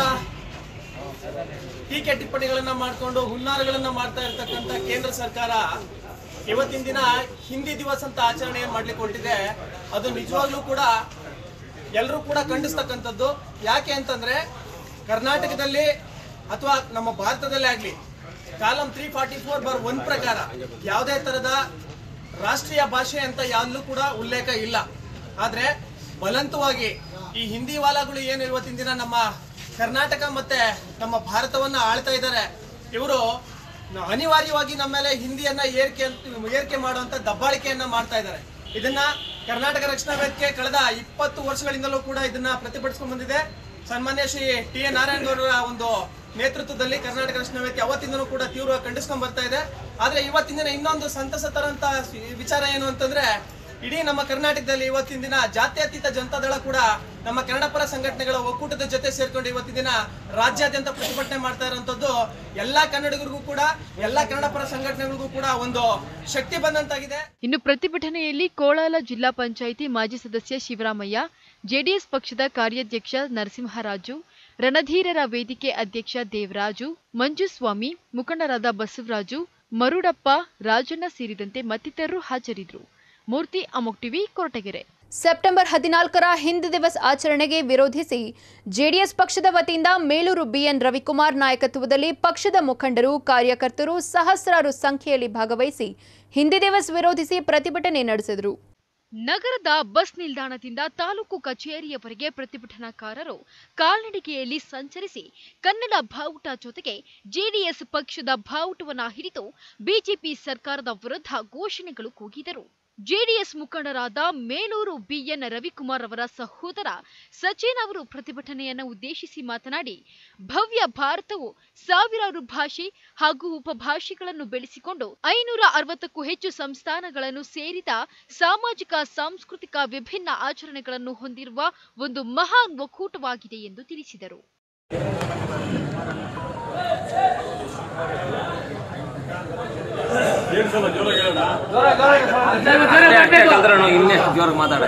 ಟೀಕೆ ಟಿಪ್ಪಣಿಗಳನ್ನ ಮಾಡಿಕೊಂಡು ಹುನ್ನಾರಗಳನ್ನ ಮಾಡ್ತಾ ಇರ್ತಕ್ಕಂಥ ಕೇಂದ್ರ ಸರ್ಕಾರ ಇವತ್ತಿನ ದಿನ ಹಿಂದಿ ದಿವಸ ಅಂತ ಆಚರಣೆ ಮಾಡ್ಲಿಕ್ಕೆ ಹೊರಟಿದೆ ಅದು ನಿಜವಾಗ್ಲೂ ಕೂಡ ಎಲ್ಲರೂ ಕೂಡ ಖಂಡಿಸ್ತಕ್ಕಂಥದ್ದು ಯಾಕೆ ಅಂತಂದ್ರೆ ಕರ್ನಾಟಕದಲ್ಲಿ ಅಥವಾ ನಮ್ಮ ಭಾರತದಲ್ಲೇ ಆಗ್ಲಿ column three forty four bar one ಪ್ರಕಾರ ಯಾವುದೇ ತರದ ರಾಷ್ಟ್ರೀಯ ಭಾಷೆ ಅಂತ ಯಾವ್ದೂ ಕೂಡ ಉಲ್ಲೇಖ ಇಲ್ಲ ಆದ್ರೆ ಬಲಂತವಾಗಿ ಈ ಹಿಂದಿ ವಾಲಾಗಳು ಏನು ಇವತ್ತಿನ ದಿನ ನಮ್ಮ ಕರ್ನಾಟಕ ಮತ್ತೆ ನಮ್ಮ ಭಾರತವನ್ನ ಆಳ್ತಾ ಇದ್ದಾರೆ ಇವರು ಅನಿವಾರ್ಯವಾಗಿ ನಮ್ಮ ಮೇಲೆ ಹಿಂದಿಯನ್ನ ಏರಿಕೆ ಏರಿಕೆ ಮಾಡುವಂತ ದಬ್ಬಾಳಿಕೆಯನ್ನ ಮಾಡ್ತಾ ಇದ್ದಾರೆ ಇದನ್ನ ಕರ್ನಾಟಕ ರಕ್ಷಣಾ ವೇದಿಕೆ ಕಳೆದ ಇಪ್ಪತ್ತು ವರ್ಷಗಳಿಂದಲೂ ಕೂಡ ಇದನ್ನ ಪ್ರತಿಭಟಿಸ್ಕೊಂಡು ಬಂದಿದೆ ಸನ್ಮಾನ್ಯ ಶ್ರೀ ಟಿ ಎ ನಾರಾಯಣಗೌಡರ ಒಂದು ನೇತೃತ್ವದಲ್ಲಿ ಕರ್ನಾಟಕ ರಕ್ಷಣಾ ವೇದಿಕೆ ಅವತ್ತಿಂದನೂ ಕೂಡ ತೀವ್ರವಾಗಿ ಖಂಡಿಸ್ಕೊಂಡ್ ಬರ್ತಾ ಇದೆ ಆದ್ರೆ ಇವತ್ತಿನ ದಿನ ಇನ್ನೊಂದು ಸಂತಸ ತರಂತ ವಿಚಾರ ಏನು ಅಂತಂದ್ರೆ ಇಡೀ ನಮ್ಮ ಕರ್ನಾಟಕದಲ್ಲಿ ಇವತ್ತಿನ ದಿನ ಜಾತ್ಯತೀತ ಜನತಾದಳ ಕೂಡ ನಮ್ಮ ಕನ್ನಡಪರ ಸಂಘಟನೆಗಳ ಒಕ್ಕೂಟದ ಜೊತೆ ಸೇರ್ಕೊಂಡು ಇವತ್ತಿನ ದಿನ ರಾಜ್ಯಾದ್ಯಂತ ಪ್ರತಿಭಟನೆ ಮಾಡ್ತಾ ಇರುವಂತದ್ದು ಎಲ್ಲಾ ಕನ್ನಡಿಗರಿಗೂ ಕೂಡ ಎಲ್ಲಾ ಕನ್ನಡಪರ ಸಂಘಟನೆಗಳಿಗೂ ಕೂಡ ಒಂದು ಶಕ್ತಿ ಬಂದಂತಾಗಿದೆ ಇನ್ನು ಪ್ರತಿಭಟನೆಯಲ್ಲಿ ಕೋಳಾಲ ಜಿಲ್ಲಾ ಪಂಚಾಯಿತಿ ಮಾಜಿ ಸದಸ್ಯ ಶಿವರಾಮಯ್ಯ ಜೆಡಿಎಸ್ ಪಕ್ಷದ ಕಾರ್ಯಾಧ್ಯಕ್ಷ ನರಸಿಂಹರಾಜು ರಣಧೀರರ ವೇದಿಕೆ ಅಧ್ಯಕ್ಷ ದೇವರಾಜು ಮಂಜುಸ್ವಾಮಿ ಮುಖಂಡರಾದ ಬಸವರಾಜು ಮರುಡಪ್ಪ ರಾಜಣ್ಣ ಸೇರಿದಂತೆ ಮತ್ತಿತರರು ಹಾಜರಿದ್ದರು ಮೂರ್ತಿ ಅಮೋಕ್ ಟಿವಿ ಕೊರಟಗೆರೆ ಸೆಪ್ಟೆಂಬರ್ ಹದಿನಾಲ್ಕರ ಹಿಂದಿ ದಿವಸ್ ಆಚರಣೆಗೆ ವಿರೋಧಿಸಿ ಜೆಡಿಎಸ್ ಪಕ್ಷದ ವತಿಯಿಂದ ಮೇಲೂರು ಬಿಎನ್ ರವಿಕುಮಾರ್ ನಾಯಕತ್ವದಲ್ಲಿ ಪಕ್ಷದ ಮುಖಂಡರು ಕಾರ್ಯಕರ್ತರು ಸಹಸ್ರಾರು ಸಂಖ್ಯೆಯಲ್ಲಿ ಭಾಗವಹಿಸಿ ಹಿಂದಿ ದಿವಸ್ ವಿರೋಧಿಸಿ ಪ್ರತಿಭಟನೆ ನಡೆಸಿದರು ನಗರದ ಬಸ್ ನಿಲ್ದಾಣದಿಂದ ತಾಲೂಕು ಕಚೇರಿಯವರೆಗೆ ಪ್ರತಿಭಟನಾಕಾರರು ಕಾಲ್ನಡಿಗೆಯಲ್ಲಿ ಸಂಚರಿಸಿ ಕನ್ನಡ ಬಾವುಟ ಜೊತೆಗೆ ಜೆಡಿಎಸ್ ಪಕ್ಷದ ಬಾವುಟವನ್ನ ಹಿಡಿದು ಬಿಜೆಪಿ ಸರ್ಕಾರದ ವಿರುದ್ಧ ಘೋಷಣೆಗಳು ಕೂಗಿದರು ಜೆಡಿಎಸ್ ಮುಖಂಡರಾದ ಮೇಲೂರು ಬಿಎನ್ ರವಿಕುಮಾರ್ ಅವರ ಸಹೋದರ ಸಚಿನ್ ಅವರು ಪ್ರತಿಭಟನೆಯನ್ನು ಉದ್ದೇಶಿಸಿ ಮಾತನಾಡಿ ಭವ್ಯ ಭಾರತವು ಸಾವಿರಾರು ಭಾಷೆ ಹಾಗೂ ಉಪಭಾಷೆಗಳನ್ನು ಬೆಳೆಸಿಕೊಂಡು ಐನೂರ ಅರವತ್ತಕ್ಕೂ ಹೆಚ್ಚು ಸಂಸ್ಥಾನಗಳನ್ನು ಸೇರಿದ ಸಾಮಾಜಿಕ ಸಾಂಸ್ಕೃತಿಕ ವಿಭಿನ್ನ ಆಚರಣೆಗಳನ್ನು ಹೊಂದಿರುವ ಒಂದು ಮಹಾನ್ ಒಕ್ಕೂಟವಾಗಿದೆ ಎಂದು ತಿಳಿಸಿದರು ಇನ್ನೇ ಜೋರಾಗಿ ಮಾತಾಡ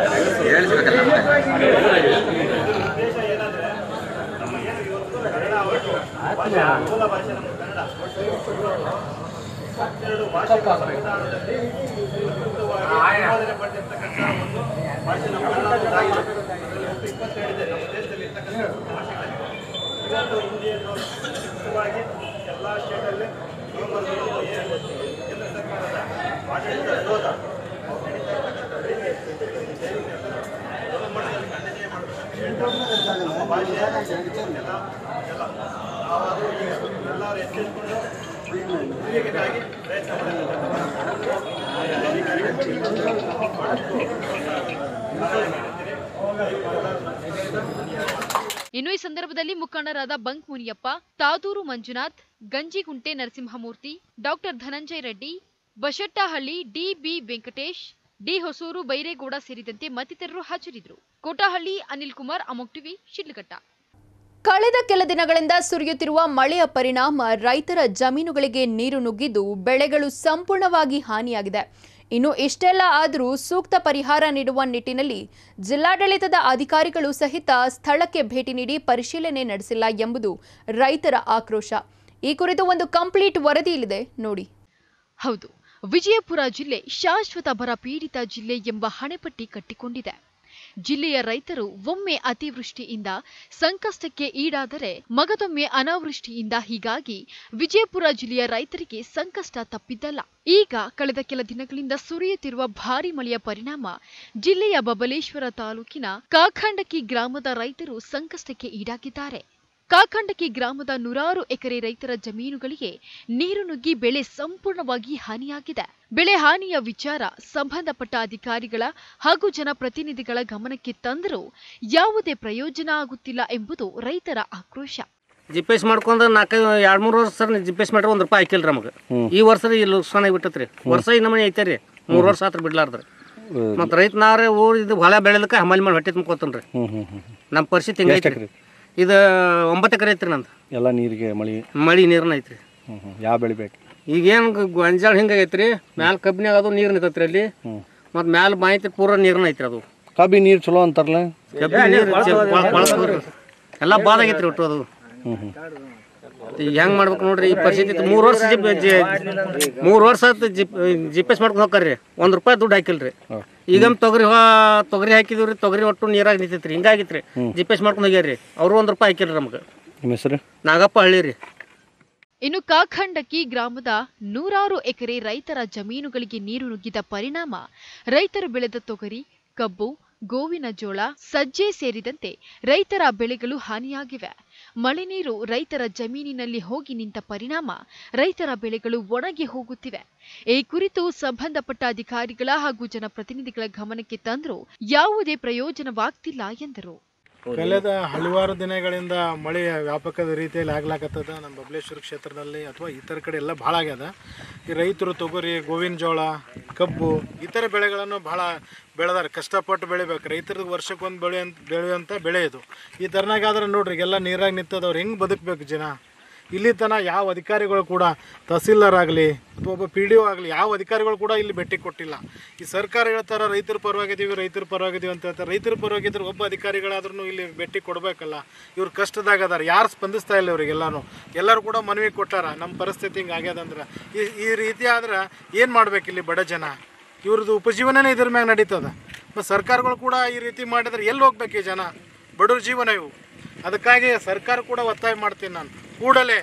ಇವತ್ತು ಹಿಂದಿಯನ್ನು ಮುಖ್ಯವಾಗಿ ಎಲ್ಲ ಸ್ಟೇಟಲ್ಲಿ ನವೆಂಬರ್ ಮೂರು ಏನು ಕೇಂದ್ರ ಸರ್ಕಾರದ ಆಡಳಿತ ವಿರೋಧ ನಡೀತಾ ಇರ್ತಕ್ಕಂಥ ರೀತಿ ಗೌರ್ಮೆಂಟ್ನಲ್ಲಿ ಖಂಡನೆ ಮಾಡಬೇಕು ನಮ್ಮ ಭಾಷೆ ಎಲ್ಲ ಎಲ್ಲ ನಾವಾದರೂ ಈಗ ಎಲ್ಲರೂ ಎಚ್ಚೆತ್ಕೊಂಡು ಉಳಿವಿಗಾಗಿ ಪ್ರಯತ್ನ ಇನ್ನು ಈ ಸಂದರ್ಭದಲ್ಲಿ ಮುಖಂಡರಾದ ಬಂಕ್ Muniyappa Taduru Manjunath Ganjigunte Narasimhamurthy doctor Dhananjaya Reddy Bashettahalli DB Venkatesh D Hosur Byregowda ಸೇರಿದಂತೆ ಮತ್ತಿತರರು ಹಾಜರಿದ್ದರು ಕೋಟಹಳ್ಳಿ ಅನಿಲ್ ಕುಮಾರ್ ಅಮೋಕ್ ಟಿವಿ ಶಿಡ್ಲಘಟ್ಟ ಕಳೆದ ಕೆಲ ದಿನಗಳಿಂದ ಸುರಿಯುತ್ತಿರುವ ಮಳೆಯ ಪರಿಣಾಮ ರೈತರ ಜಮೀನುಗಳಿಗೆ ನೀರು ನುಗ್ಗಿದ್ದು ಬೆಳೆಗಳು ಸಂಪೂರ್ಣವಾಗಿ ಹಾನಿಯಾಗಿದೆ ಇನ್ನು ಇಷ್ಟೆಲ್ಲ ಆದರೂ ಸೂಕ್ತ ಪರಿಹಾರ ನೀಡುವ ನಿಟ್ಟಿನಲ್ಲಿ ಜಿಲ್ಲಾಡಳಿತದ ಅಧಿಕಾರಿಗಳು ಸಹಿತ ಸ್ಥಳಕ್ಕೆ ಭೇಟಿ ನೀಡಿ ಪರಿಶೀಲನೆ ನಡೆಸಿಲ್ಲ ಎಂಬುದು ರೈತರ ಆಕ್ರೋಶ ಈ ಕುರಿತು ಒಂದು ಕಂಪ್ಲೀಟ್ ವರದಿ ಇಲ್ಲಿದೆ ನೋಡಿ ಹೌದು ವಿಜಯಪುರ ಜಿಲ್ಲೆ ಶಾಶ್ವತ ಬರ ಪೀಡಿತ ಜಿಲ್ಲೆ ಎಂಬ ಹಣೆಪಟ್ಟಿ ಕಟ್ಟಿಕೊಂಡಿದೆ ಜಿಲ್ಲೆಯ ರೈತರು ಒಮ್ಮೆ ಅತಿವೃಷ್ಟಿಯಿಂದ ಸಂಕಷ್ಟಕ್ಕೆ ಈಡಾದರೆ ಮಗದೊಮ್ಮೆ ಅನಾವೃಷ್ಟಿಯಿಂದ ಹೀಗಾಗಿ ವಿಜಯಪುರ ಜಿಲ್ಲೆಯ ರೈತರಿಗೆ ಸಂಕಷ್ಟ ತಪ್ಪಿದ್ದಲ್ಲ ಈಗ ಕಳೆದ ಕೆಲ ದಿನಗಳಿಂದ ಸುರಿಯುತ್ತಿರುವ ಭಾರಿ ಮಳೆಯ ಪರಿಣಾಮ ಜಿಲ್ಲೆಯ ಬಬಲೇಶ್ವರ ತಾಲೂಕಿನ ಕಾಖಂಡಕಿ ಗ್ರಾಮದ ರೈತರು ಸಂಕಷ್ಟಕ್ಕೆ ಈಡಾಗಿದ್ದಾರೆ ಕಾಖಂಡಕಿ ಗ್ರಾಮದ ನೂರಾರು ಎಕರೆ ರೈತರ ಜಮೀನುಗಳಿಗೆ ನೀರು ನುಗ್ಗಿ ಬೆಳೆ ಸಂಪೂರ್ಣವಾಗಿ ಹಾನಿಯಾಗಿದೆ ಬೆಳೆ ಹಾನಿಯ ವಿಚಾರ ಸಂಬಂಧಪಟ್ಟ ಅಧಿಕಾರಿಗಳ ಹಾಗೂ ಜನಪ್ರತಿನಿಧಿಗಳ ಗಮನಕ್ಕೆ ತಂದರೂ ಯಾವುದೇ ಪ್ರಯೋಜನ ಆಗುತ್ತಿಲ್ಲ ಎಂಬುದು ರೈತರ ಆಕ್ರೋಶ ಜಿ ಪಿ ಎಸ್ ಮಾಡ್ಕೊಂಡ್ರೆ ನಾಲ್ಕೈದು ಎರಡು ಮೂರು ವರ್ಷ ಸರ್ ಜಿ ಪಿ ಎಸ್ ಮಾಡ್ರೆ ಒಂದು ರೂಪಾಯಿ ಹಾಕಿಲ್ಲ ನಮಗೆ ಈ ವರ್ಷ ರೀ ಇಲ್ಲಿ ನುಕ್ಸಾನ ಆಗಿಬಿಟ್ಟತ್ರಿ ವರ್ಷ ಈ ನಮನೆ ಐತೆ ರೀ ಮೂರು ವರ್ಷ ಆತ್ರ ಬಿಡ್ಲಾರ್ದ್ರಿ ಮತ್ತು ರೈತ ನಾವ್ರೆ ಊರು ಇದು ಹೊಲ ಬೆಳೆದಕ್ಕೆ ಹಮಲ್ ಮಾಡಿ ಹೊಟ್ಟೆ ತುಂಬ್ಕೊತಾನೆ ರೀ ಹ್ಞೂ ಹ್ಞೂ ಹ್ಞೂ ನಮ್ಮ ಪರಿಸ್ಥಿತಿ ಹಿಂಗೆ ಎಷ್ಟ್ ಐತ್ರಿ ಇದು ಒಂಬತ್ತು ಎಕರೆ ಐತ್ರಿ ನಂದು ಎಲ್ಲ ನೀರಿಗೆ ಮಳೆ ಮಳಿ ನೀರ್ನ ಐತ್ರಿ ಹ್ಞೂ ಹ್ಞೂ ಯಾವ ಬೆಳೆ ಬೇಕು ಈಗೇನು ಗೊಂಜಾಳ ಹಿಂಗೆ ಐತ್ರಿ ಮ್ಯಾಲ ಕಬ್ಬಿನಾಗ ಅದು ನೀರು ನಿಂತೈತ್ರಿ ಅಲ್ಲಿ ಹ್ಞೂ ಮತ್ತು ಮ್ಯಾಲ ಮಾಹಿತಿ ಪೂರ ನೀರ್ನ ಐತ್ರಿ ಅದು ಕಬ್ಬಿ ನೀರು ಚಲೋ ಅಂತಾರಲ್ಲ ಕಬ್ಬಿ ನೀರು ಎಲ್ಲ ಬಾದ ಆಗೈತ್ರಿ ಒಟ್ಟು ಅದು ಹ್ಞೂ ಹ್ಞೂ ಈಗ ಹೆಂಗ್ ಮಾಡ್ಬೇಕು ನೋಡ್ರಿ ಈ ಪರಿಸ್ಥಿತಿ ಮೂರು ವರ್ಷ ಜಿಪ್ ಮೂರು ವರ್ಷ ಆಯ್ತು ಜಿಪ್ ಜಿ ಪಿ ಎಸ್ ಮಾಡ್ಕೊಂಡು ಹೋಗ್ರಿ ಒಂದು ರೂಪಾಯಿ ದುಡ್ಡು ಹಾಕಿಲ್ರಿ ಈಗ ತೊಗರಿ ಹೋ- ತೊಗರಿ ಹಾಕಿದಿವ್ರಿ ತೊಗರಿ ಒಟ್ಟು ನೀರಾಗ ನಿಂತೈತ್ರಿ ಹಿಂಗಾಗಿತ್ರಿ ಜಿ ಪಿ ಎಸ್ ಮಾಡ್ಕೊಂಡು ಹೋಗ್ಯಾರಿ ಅವರು ಒಂದು ರೂಪಾಯಿ ಹಾಕಿಲ್ರಿ ನಮ್ಗೆ ನಿಮ್ಮ ಹೆಸರು ನಾಗಪ್ಪ ಹಳ್ಳಿ ರೀ ಇನ್ನು ಕಾಖಂಡಕಿ ಗ್ರಾಮದ ನೂರಾರು ಎಕರೆ ರೈತರ ಜಮೀನುಗಳಿಗೆ ನೀರು ನುಗ್ಗಿದ ಪರಿಣಾಮ ರೈತರು ಬೆಳೆದ ತೊಗರಿ ಕಬ್ಬು ಗೋವಿನ ಜೋಳ ಸಜ್ಜೆ ಸೇರಿದಂತೆ ರೈತರ ಬೆಳೆಗಳು ಹಾನಿಯಾಗಿವೆ ಮಳೆ ನೀರು ರೈತರ ಜಮೀನಿನಲ್ಲಿ ಹೋಗಿ ನಿಂತ ಪರಿಣಾಮ ರೈತರ ಬೆಳೆಗಳು ಒಣಗಿ ಹೋಗುತ್ತಿವೆ ಈ ಕುರಿತು ಸಂಬಂಧಪಟ್ಟ ಅಧಿಕಾರಿಗಳ ಹಾಗೂ ಜನಪ್ರತಿನಿಧಿಗಳ ಗಮನಕ್ಕೆ ತಂದರೂ ಯಾವುದೇ ಪ್ರಯೋಜನವಾಗ್ತಿಲ್ಲ ಎಂದರು ಕಳೆದ ಹಲವಾರು ದಿನಗಳಿಂದ ಮಳೆ ವ್ಯಾಪಕದ ರೀತಿಯಲ್ಲಿ ಆಗ್ಲಾಕತ್ತದ ನಮ್ಮ ಬಬಲೇಶ್ವರ ಕ್ಷೇತ್ರದಲ್ಲಿ ಅಥವಾ ಇತರ ಕಡೆ ಎಲ್ಲ ಭಾಳ ಆಗ್ಯದ ಈ ರೈತರು ತೊಗರಿ ಗೋವಿನ ಜೋಳ ಕಬ್ಬು ಇತರ ಬೆಳೆಗಳನ್ನು ಭಾಳ ಬೆಳೆದಾರೆ ಕಷ್ಟಪಟ್ಟು ಬೆಳಿಬೇಕು ರೈತರದ್ದು ವರ್ಷಕ್ಕೊಂದು ಬೆಳೆ ಅಂತ ಬೆಳೆಯುವಂಥ ಬೆಳೆ ಇದು ಈ ಥರನಾಗ ಆದ್ರೆ ನೋಡ್ರಿ ಎಲ್ಲ ನೀರಾಗ ನಿಂತದವ್ರು ಹೆಂಗೆ ಬದುಕಬೇಕು ಜನ ಇಲ್ಲಿ ತನಕ ಯಾವ ಅಧಿಕಾರಿಗಳು ಕೂಡ ತಹಸೀಲ್ದಾರ್ ಆಗಲಿ ಅಥವಾ ಒಬ್ಬ ಪಿ ಡಿ ಒ ಆಗಲಿ ಯಾವ ಅಧಿಕಾರಿಗಳು ಕೂಡ ಇಲ್ಲಿ ಭೇಟಿ ಕೊಟ್ಟಿಲ್ಲ ಈ ಸರ್ಕಾರ ಹೇಳ್ತಾರೆ ರೈತರ ಪರವಾಗಿದ್ದೀವಿ ರೈತರ ಪರವಾಗಿದ್ದೀವಿ ಅಂತ ಹೇಳ್ತಾರೆ ರೈತರ ಪರವಾಗಿದ್ರೆ ಒಬ್ಬ ಅಧಿಕಾರಿಗಳಾದ್ರೂ ಇಲ್ಲಿ ಭೇಟಿ ಕೊಡಬೇಕಲ್ಲ ಇವ್ರು ಕಷ್ಟದಾಗ ಅದಾರ ಯಾರು ಸ್ಪಂದಿಸ್ತಾ ಇಲ್ಲ ಇವ್ರಿಗೆಲ್ಲಾನು ಎಲ್ಲರೂ ಕೂಡ ಮನವಿ ಕೊಟ್ಟಾರ ನಮ್ಮ ಪರಿಸ್ಥಿತಿ ಹಿಂಗೆ ಆಗ್ಯದಂದ್ರೆ ಈ ಈ ರೀತಿ ಆದ್ರೆ ಏನು ಮಾಡ್ಬೇಕು ಇಲ್ಲಿ ಬಡ ಜನ ಇವ್ರದ್ದು ಉಪಜೀವನನೇ ಇದ್ರ ಮ್ಯಾಗ ನಡೀತದ ಮತ್ತು ಸರ್ಕಾರಗಳು ಕೂಡ ಈ ರೀತಿ ಮಾಡಿದ್ರೆ ಎಲ್ಲಿ ಹೋಗ್ಬೇಕು ಈ ಜನ ಬಡವ್ರ ಜೀವನ ಇವು ಅದಕ್ಕಾಗಿ ಸರ್ಕಾರ ಕೂಡ ಒತ್ತಾಯ ಮಾಡ್ತೀನಿ ನಾನು ಕೂಡಲೇ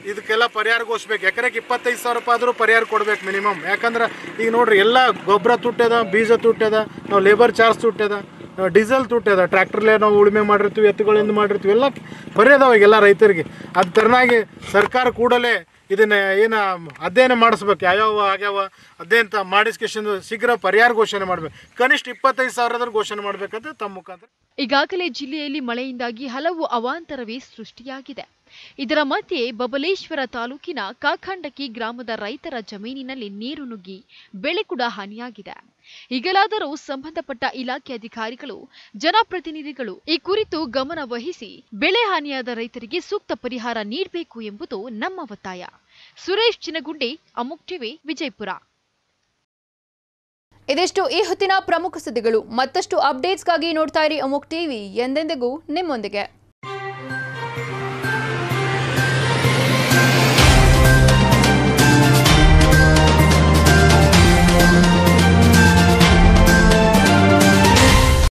ಇದಕ್ಕೆಲ್ಲ ಪರಿಹಾರ ಘೋಷಿಸ್ಬೇಕು ಎಕರೆಗೆ ಇಪ್ಪತ್ತೈದು ಸಾವಿರ ರೂಪಾಯಿ ಆದರೂ ಪರಿಹಾರ ಕೊಡ್ಬೇಕು ಮಿನಿಮಮ್ ಯಾಕಂದ್ರೆ ಈಗ ನೋಡ್ರಿ ಎಲ್ಲ ಗೊಬ್ಬರ ತುಟ್ಟ್ಯದ ಬೀಜ ತುಟ್ಟ್ಯದ ನಾವು ಲೇಬರ್ ಚಾರ್ಜ್ ತುಟ್ಟ್ಯದ ನಾವು ಡೀಸೆಲ್ ತುಟ್ಟ್ಯದ ಟ್ರ್ಯಾಕ್ಟರ್ಲೇ ನಾವು ಉಳುಮೆ ಮಾಡಿರ್ತೀವಿ ಎತ್ತುಗಳಿಂದ ಮಾಡಿರ್ತೀವಿ ಎಲ್ಲ ಪರಿಯದಾವ ಎಲ್ಲ ರೈತರಿಗೆ ಅದ್ ತರನಾಗಿ ಸರ್ಕಾರ ಕೂಡಲೇ ಇದನ್ನ ಏನು ಅಧ್ಯಯನ ಮಾಡಿಸ್ಬೇಕು ಯಾವ್ಯಾವ ಆಗ್ಯಾವ ಅಧ್ಯಯನ ಮಾಡಿಸ್ಕೇಶನ್ ಶೀಘ್ರ ಪರಿಹಾರ ಘೋಷಣೆ ಮಾಡ್ಬೇಕು ಕನಿಷ್ಠ ಇಪ್ಪತ್ತೈದು ಸಾವಿರದ್ರ ಘೋಷಣೆ ಮಾಡ್ಬೇಕಂತ ತಮ್ಮ ಮುಖಾಂತರ ಈಗಾಗಲೇ ಜಿಲ್ಲೆಯಲ್ಲಿ ಮಳೆಯಿಂದಾಗಿ ಹಲವು ಅವಾಂತರವೇ ಸೃಷ್ಟಿಯಾಗಿದೆ ಇದರ ಮಧ್ಯೆ ಬಬಲೇಶ್ವರ ತಾಲೂಕಿನ ಕಾಖಂಡಕಿ ಗ್ರಾಮದ ರೈತರ ಜಮೀನಿನಲ್ಲಿ ನೀರು ನುಗ್ಗಿ ಬೆಳೆ ಕೂಡ ಹಾನಿಯಾಗಿದೆ ಈಗಲಾದರೂ ಸಂಬಂಧಪಟ್ಟ ಇಲಾಖೆ ಅಧಿಕಾರಿಗಳು ಜನಪ್ರತಿನಿಧಿಗಳು ಈ ಕುರಿತು ಗಮನ ವಹಿಸಿ ಬೆಳೆ ಹಾನಿಯಾದ ರೈತರಿಗೆ ಸೂಕ್ತ ಪರಿಹಾರ ನೀಡಬೇಕು ಎಂಬುದು ನಮ್ಮ ಒತ್ತಾಯ ಸುರೇಶ್ ಚಿನಗುಂಡಿ ಅಮುಕ್ ಟಿವಿ ವಿಜಯಪುರ ಇದಿಷ್ಟು ಈ ಹೊತ್ತಿನ ಪ್ರಮುಖ ಸುದ್ದಿಗಳು ಮತ್ತಷ್ಟು ಅಪ್ಡೇಟ್ಸ್ಗಾಗಿ ನೋಡ್ತಾ ಇರಿ ಅಮುಕ್ ಟಿವಿ ಎಂದೆಂದಿಗೂ ನಿಮ್ಮೊಂದಿಗೆ